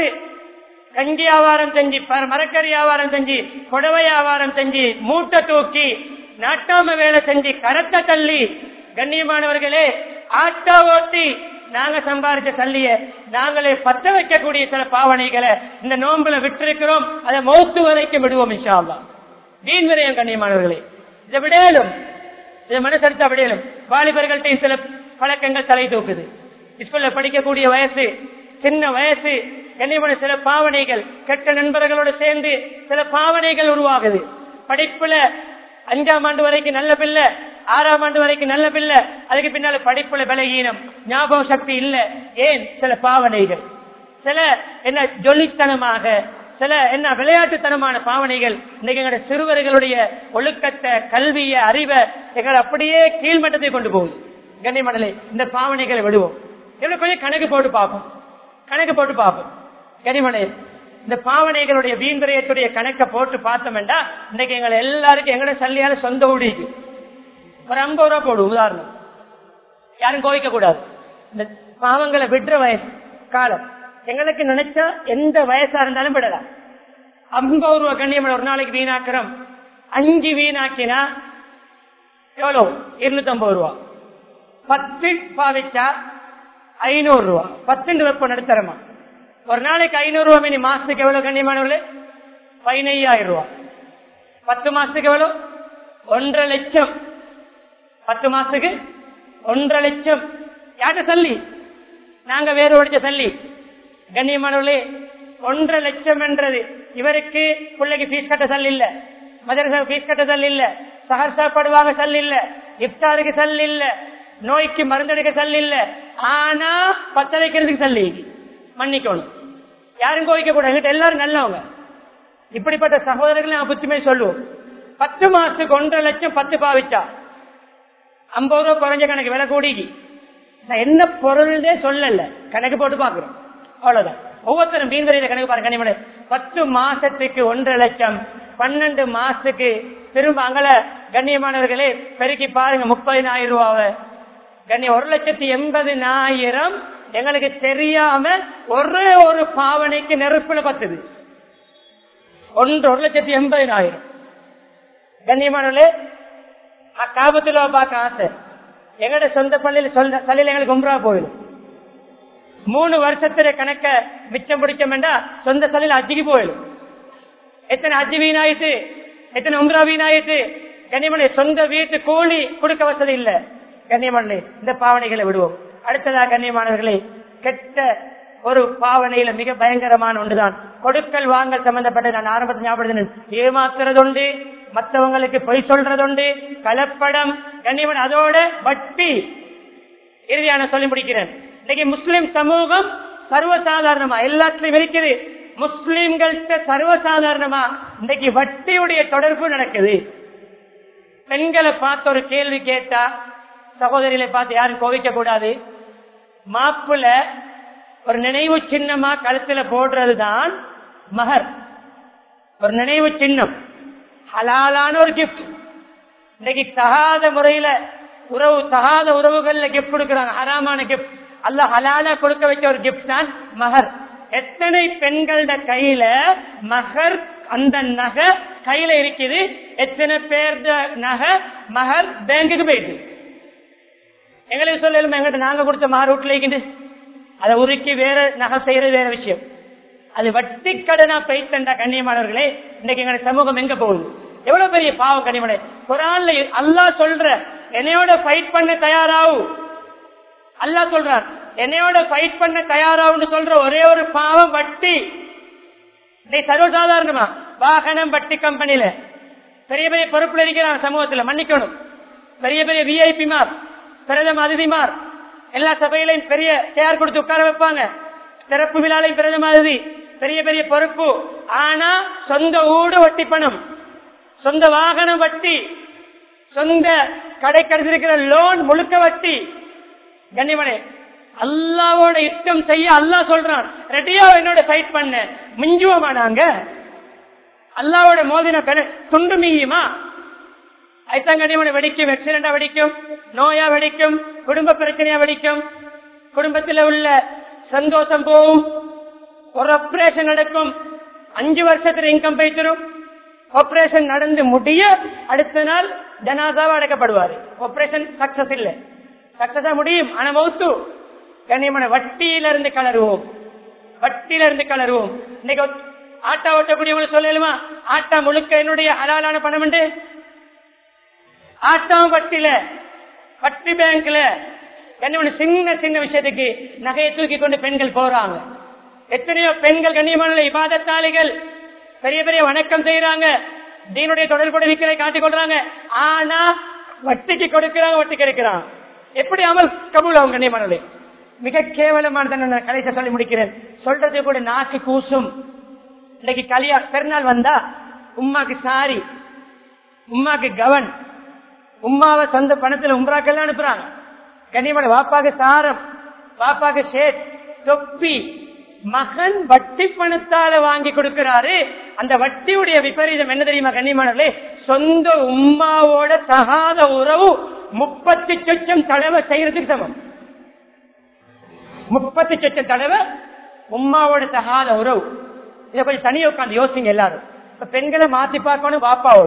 கஞ்சி வியாபாரம் செஞ்சு மரக்கறி வியாபாரம் செஞ்சு புடவை வியாபாரம் செஞ்சு மூட்டை தூக்கி நாட்டாம வேலை செஞ்சு கரத்தை தள்ளி கண்ணியமானவர்களே ஆட்டா ஓட்டி நாங்க சம்பாதிச்ச தள்ளிய நாங்களே பத்த வைக்கக்கூடிய சில பாவனைகளை இந்த நோம்புல விட்டிருக்கிறோம் அதை மௌத்து வரைக்கும் விடுவோம் இன்ஷால்லா வீண் விரயம் கண்ணியமானவர்களே இதை விடையலும் இதை மனசெடுத்த விடையலும் வாலிபர்கள்ட்டையும் சில பழக்கங்கள் தலை தூக்குது ஸ்கூல்ல படிக்கக்கூடிய வயசு சின்ன வயசு கண்ணியமான சில பாவனைகள் கெட்ட நண்பர்களோடு சேர்ந்து சில பாவனைகள் உருவாகுது படிப்புல அஞ்சாம் ஆண்டு வரைக்கும் நல்ல பிள்ளை ஆறாம் ஆண்டு வரைக்கும் நல்ல பிள்ளை அதுக்கு பின்னால படிப்புல பலகீனம் ஞாபக சக்தி இல்ல ஏன் சில பாவனைகள் சில என்ன ஜொலித்தனமாக சில என்ன விளையாட்டுத்தனமான பாவனைகள் இன்னைக்கு எங்களோட சிறுவர்களுடைய ஒழுக்கத்தை கல்விய அறிவை எங்களை அப்படியே கீழ்மட்டத்தை கொண்டு போகுது கண்ணிமடலை இந்த பாவனைகளை விடுவோம் எவ்வளவு கொஞ்சம் கணக்கு போட்டு பார்ப்போம் கணக்கு போட்டு பார்ப்போம் கனிமலை இந்த பாவனைகளுடைய வீண்பிரயத்துடைய கணக்கை போட்டு பார்த்தோம்டா இன்னைக்கு எங்களை எல்லாருக்கும் எங்களோட சல்லியால சொந்த ஊடிக்கு ஒரு ஐம்பது ரூபா போடும் உதாரணம் யாரும் கோவிக்க கூடாது இந்த பாவங்களை விடுற வயசு காலம் எங்களுக்கு நினைச்சா எந்த வயசா இருந்தாலும் விடலாம் ஐம்பது ரூபா கண்ணியம் ஒரு நாளைக்கு வீணாக்கிறோம் அஞ்சு வீணாக்கினா எவ்வளவு இருநூத்தி ஐம்பது ரூபா பத்து பாவிச்சா ஐநூறு ரூபா பத்து வெப்பம் நடுத்தரமா ஒரு நாளைக்கு ஐநூறு ரூபா மினி மாசத்துக்கு எவ்வளவு கண்ணியமானவர்களே பதினையாயிரம் ரூபா பத்து மாசத்துக்கு எவ்வளவு ஒன்றரை லட்சம் பத்து மாசத்துக்கு ஒன்றரை லட்சம் யார்கிட்ட சல்லி நாங்க வேறு உடைச்ச சல்லி கண்ணியமானவர்களே ஒன்றரை லட்சம் என்றது இவருக்கு பிள்ளைக்கு ஃபீஸ் கட்ட சல் இல்ல மதரசா ஃபீஸ் கட்ட சல் இல்ல சகர் சாப்பாடு வாங்க சல் இல்ல இப்தாருக்கு சல் இல்ல நோய்க்கு மருந்தெடுக்க சல் இல்ல ஆனா பத்த வைக்கிறதுக்கு சல்லி மன்னிக்கணும் யாரும் கோவிக்க கூடாது எங்கிட்ட எல்லாரும் நல்லவங்க இப்படிப்பட்ட சகோதரர்களை நான் புத்திமே சொல்லுவோம் பத்து மாசத்துக்கு ஒன்றரை லட்சம் பத்து பாவிச்சா ஐம்பது ரூபா குறைஞ்ச கணக்கு விலை கூடிக்கு நான் என்ன பொருள்னே சொல்லல கணக்கு போட்டு பாக்குறோம் அவ்வளவுதான் ஒவ்வொருத்தரும் மீன்வரையில கணக்கு பாருங்க கனிமலை பத்து மாசத்துக்கு ஒன்றரை லட்சம் பன்னெண்டு மாசத்துக்கு திரும்ப அங்கல கண்ணியமானவர்களே பெருக்கி பாருங்க முப்பதினாயிரம் ரூபாவை கண்ணியம் ஒரு லட்சத்தி எண்பதினாயிரம் எங்களுக்கு தெரியாம ஒரே ஒரு பாவனைக்கு நெருப்புல பத்துது ஒன்று ஒரு லட்சத்தி எண்பதினாயிரம் கண்ணியமானே காபத்துல பார்க்க ஆசை எங்கட சொந்த பள்ளியில் சொந்த பள்ளியில் எங்களுக்கு உம்ரா போயிடும் மூணு வருஷத்துல கணக்க மிச்சம் பிடிச்சோம் என்றா சொந்த சலையில் அஜிக்கு போயிடும் எத்தனை அஜி வீணாயிட்டு எத்தனை உம்ரா வீணாயிட்டு கண்ணியமணி சொந்த வீட்டு கூலி கொடுக்க வசதி இல்ல கண்ணியமணி இந்த பாவனைகளை விடுவோம் அடுத்ததா கண்ணியமானவர்களே கெட்ட ஒரு பாவனையில மிக பயங்கரமான ஒன்றுதான் கொடுக்கல் வாங்கல் சம்பந்தப்பட்ட நான் ஆரம்பத்தில் ஞாபகம் ஏமாத்துறதுண்டு மற்றவங்களுக்கு பொய் சொல்றதுண்டு கலப்படம் கண்ணியமன் அதோட வட்டி இறுதியான சொல்லி முடிக்கிறேன் இன்னைக்கு முஸ்லிம் சமூகம் சர்வசாதாரணமா எல்லாத்துலயும் இருக்குது முஸ்லிம்கள்ட்ட சர்வசாதாரணமா இன்னைக்கு வட்டியுடைய தொடர்பு நடக்குது பெண்களை பார்த்து ஒரு கேள்வி கேட்டா சகோதரிகளை பார்த்து யாரும் கோவிக்க கூடாது மாப்பிள்ள ஒரு நினைவு சின்னமா கழுத்துல போடுறதுதான் மகர் ஒரு நினைவு சின்னம் ஹலாலான ஒரு கிஃப்ட் இன்னைக்கு தகாத முறையில உறவு தகாத உறவுகள்ல கிஃப்ட் கொடுக்கறாங்க ஹராமான கிஃப்ட் அல்ல ஹலாலா கொடுக்க வைக்க ஒரு கிஃப்ட் தான் மகர் எத்தனை பெண்களோட கையில மகர் அந்த நகை கையில இருக்குது எத்தனை பேர் நகை மகர் பேங்குக்கு போயிட்டு எங்களுக்கு சொல்லலும் எங்கிட்ட நாங்க கொடுத்த மகர் வீட்டுல இருக்கின்ற அதை உருக்கி வேற நகை செய்யறது வேற விஷயம் அது வட்டி கடனா பைத்தண்டா கண்ணியமானவர்களே இன்னைக்கு எங்க சமூகம் எங்க போகுது எவ்வளவு பெரிய பாவம் கண்ணியமலை குரான்ல அல்லா சொல்ற என்னையோட ஃபைட் பண்ண தயாராகு அல்லா சொல்றார் என்னையோட ஃபைட் பண்ண தயாராகுன்னு சொல்ற ஒரே ஒரு பாவம் வட்டி இன்னைக்கு சர்வசாதாரணமா வாகனம் வட்டி கம்பெனில பெரிய பெரிய பொறுப்புல இருக்கிறாங்க சமூகத்துல மன்னிக்கணும் பெரிய பெரிய விஐபி மார் பிரதம அதிதிமார் எல்லா சபையிலையும் பெரிய சேர் கொடுத்து உட்கார வைப்பாங்க சிறப்பு விழாலையும் பிரதம அதிதி பெரிய பெரிய பொறுப்பு ஆனா சொந்த ஊடு வட்டி பணம் சொந்த வாகனம் வட்டி சொந்த கடை கிடைச்சிருக்கிற லோன் முழுக்க வட்டி கண்ணிமனே அல்லாவோட யுத்தம் செய்ய அல்லா சொல்றான் ரெடியா என்னோட ஃபைட் பண்ண மிஞ்சுவோமா நாங்க அல்லாவோட மோதின துண்டு மீயுமா ஐத்தான் கண்ணியமனை வெடிக்கும் ஆக்சிடென்டா வெடிக்கும் நோயா வெடிக்கும் குடும்ப பிரச்சனையா வெடிக்கும் குடும்பத்தில் உள்ள சந்தோஷம் போகும் ஒரு ஆபரேஷன் நடக்கும் அஞ்சு வருஷத்துல இன்கம் போயிட்டு ஆபரேஷன் நடந்து முடிய அடுத்த நாள் ஜனாதாவா அடைக்கப்படுவாரு ஆபரேஷன் சக்சஸ் இல்ல சக்சஸா முடியும் ஆனா மௌத்து கண்ணியமான வட்டியில இருந்து கலருவோம் வட்டியில இருந்து கலருவோம் இன்னைக்கு ஆட்டா ஓட்டக்கூடியவங்க சொல்லலுமா ஆட்டா முழுக்க என்னுடைய ஹலாலான பணம் உண்டு ஆட்டாவும் வட்டியில வட்டி பேங்க்ல கண்ணியமான சின்ன சின்ன விஷயத்துக்கு நகையை தூக்கி கொண்டு பெண்கள் போறாங்க எத்தனையோ பெண்கள் கண்ணியமான இபாதத்தாளிகள் பெரிய பெரிய வணக்கம் செய்யறாங்க தீனுடைய தொடர்புடைய விற்கிறதை காட்டிக் கொள்றாங்க ஆனா வட்டிக்கு கொடுக்கிறாங்க வட்டி கிடைக்கிறான் எப்படி அமல் கபூல் ஆகும் கண்ணியமானது மிக கேவலமானதை நான் கடைசி சொல்லி முடிக்கிறேன் சொல்றது கூட நாக்கு கூசும் இன்னைக்கு கல்யா பெருநாள் வந்தா உமாக்கு சாரி உமாக்கு கவன் உமாவை சொந்த பணத்துல உம்ராக்கெல்லாம் அனுப்புறாங்க கண்ணியமான வாப்பாக்கு சாரம் வாப்பாக்கு ஷேட் தொப்பி மகன் வட்டி பணத்தால வாங்கி கொடுக்கிறாரு அந்த வட்டியுடைய விபரீதம் என்ன தெரியுமா கண்ணியமானே சொந்த உம்மாவோட தகாத உறவு முப்பத்தி சொச்சம் தடவை செய்யறதுக்கு சமம் முப்பத்தி சொச்சம் தடவை உம்மாவோட தகாத உறவு இதை கொஞ்சம் தனியா உட்காந்து யோசிங்க எல்லாரும் இப்ப பெண்களை மாத்தி பார்க்கணும் வாப்பாவோட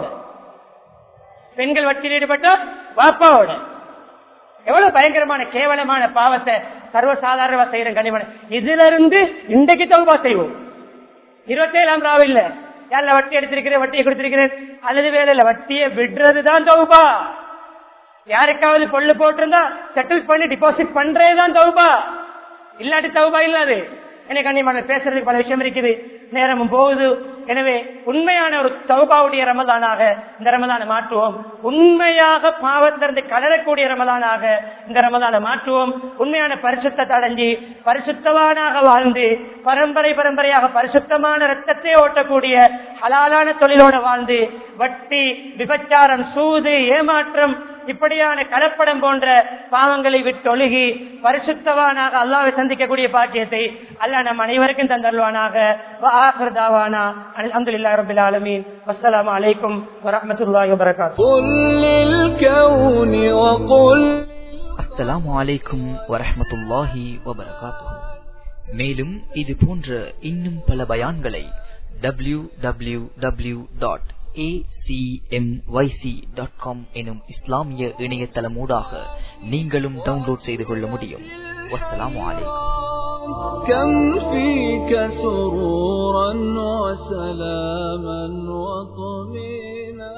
பெண்கள் வட்டியில் ஈடுபட்ட வாப்பாவோட எவ்வளவு பயங்கரமான கேவலமான பாவத்தை சர்வசாதாரணமா செய்யறோம் கனிமன இதுல இருந்து இன்றைக்கு தௌபா செய்வோம் இருபத்தி ஏழாம் ராவில் யாரில் வட்டி எடுத்திருக்கிறேன் வட்டியை கொடுத்திருக்கிறேன் அல்லது வேலையில வட்டியை விடுறதுதான் தௌபா யாருக்காவது பொண்ணு போட்டிருந்தா செட்டில் பண்ணி டிபாசிட் பண்றதுதான் தௌபா இல்லாட்டி தௌபா இல்லாது எனக்கு கண்ணியமான பேசுறதுக்கு பல விஷயம் இருக்குது நேரமும் போகுது எனவே உண்மையான ஒரு தௌபாவுடைய ரமதானாக இந்த ரமதானை மாற்றுவோம் உண்மையாக பாவத்திலிருந்து கலரக்கூடிய ரமதானாக இந்த ரமதானை மாற்றுவோம் உண்மையான பரிசுத்தத்தை அடைஞ்சி பரிசுத்தவானாக வாழ்ந்து பரம்பரை பரம்பரையாக பரிசுத்தமான ரத்தத்தை ஓட்டக்கூடிய ஹலாலான தொழிலோட வாழ்ந்து வட்டி விபச்சாரம் சூது ஏமாற்றம் இப்படியான கலப்படம் போன்ற பாவங்களை விட்டொழுகி பரிசுத்தவானாக அல்லாவை சந்திக்கக்கூடிய பாக்கியத்தை அல்லா நம் அனைவருக்கும் தந்தருவானாக ஆஹ்ரதாவானா அலமதுல்லா ரபில் ஆலமீன் வஸ்ஸலாமு அலைக்கும் வரஹ்மத்துல்லாஹி வபரகாத்துஹு قل للكون وقل அஸ்ஸலாமு அலைக்கும் வரஹ்மத்துல்லாஹி வபரகாத்துஹு மேலும் இது போன்ற இன்னும் பல பயான்களை W W W dot dot com எனும் இஸ்லாமிய இணையதளமூடாக நீங்களும் டவுன்லோட் செய்து கொள்ள முடியும் வஸ்ஸலாமு அலைக்கும் كم فيك سرورا وسلاما وطمينا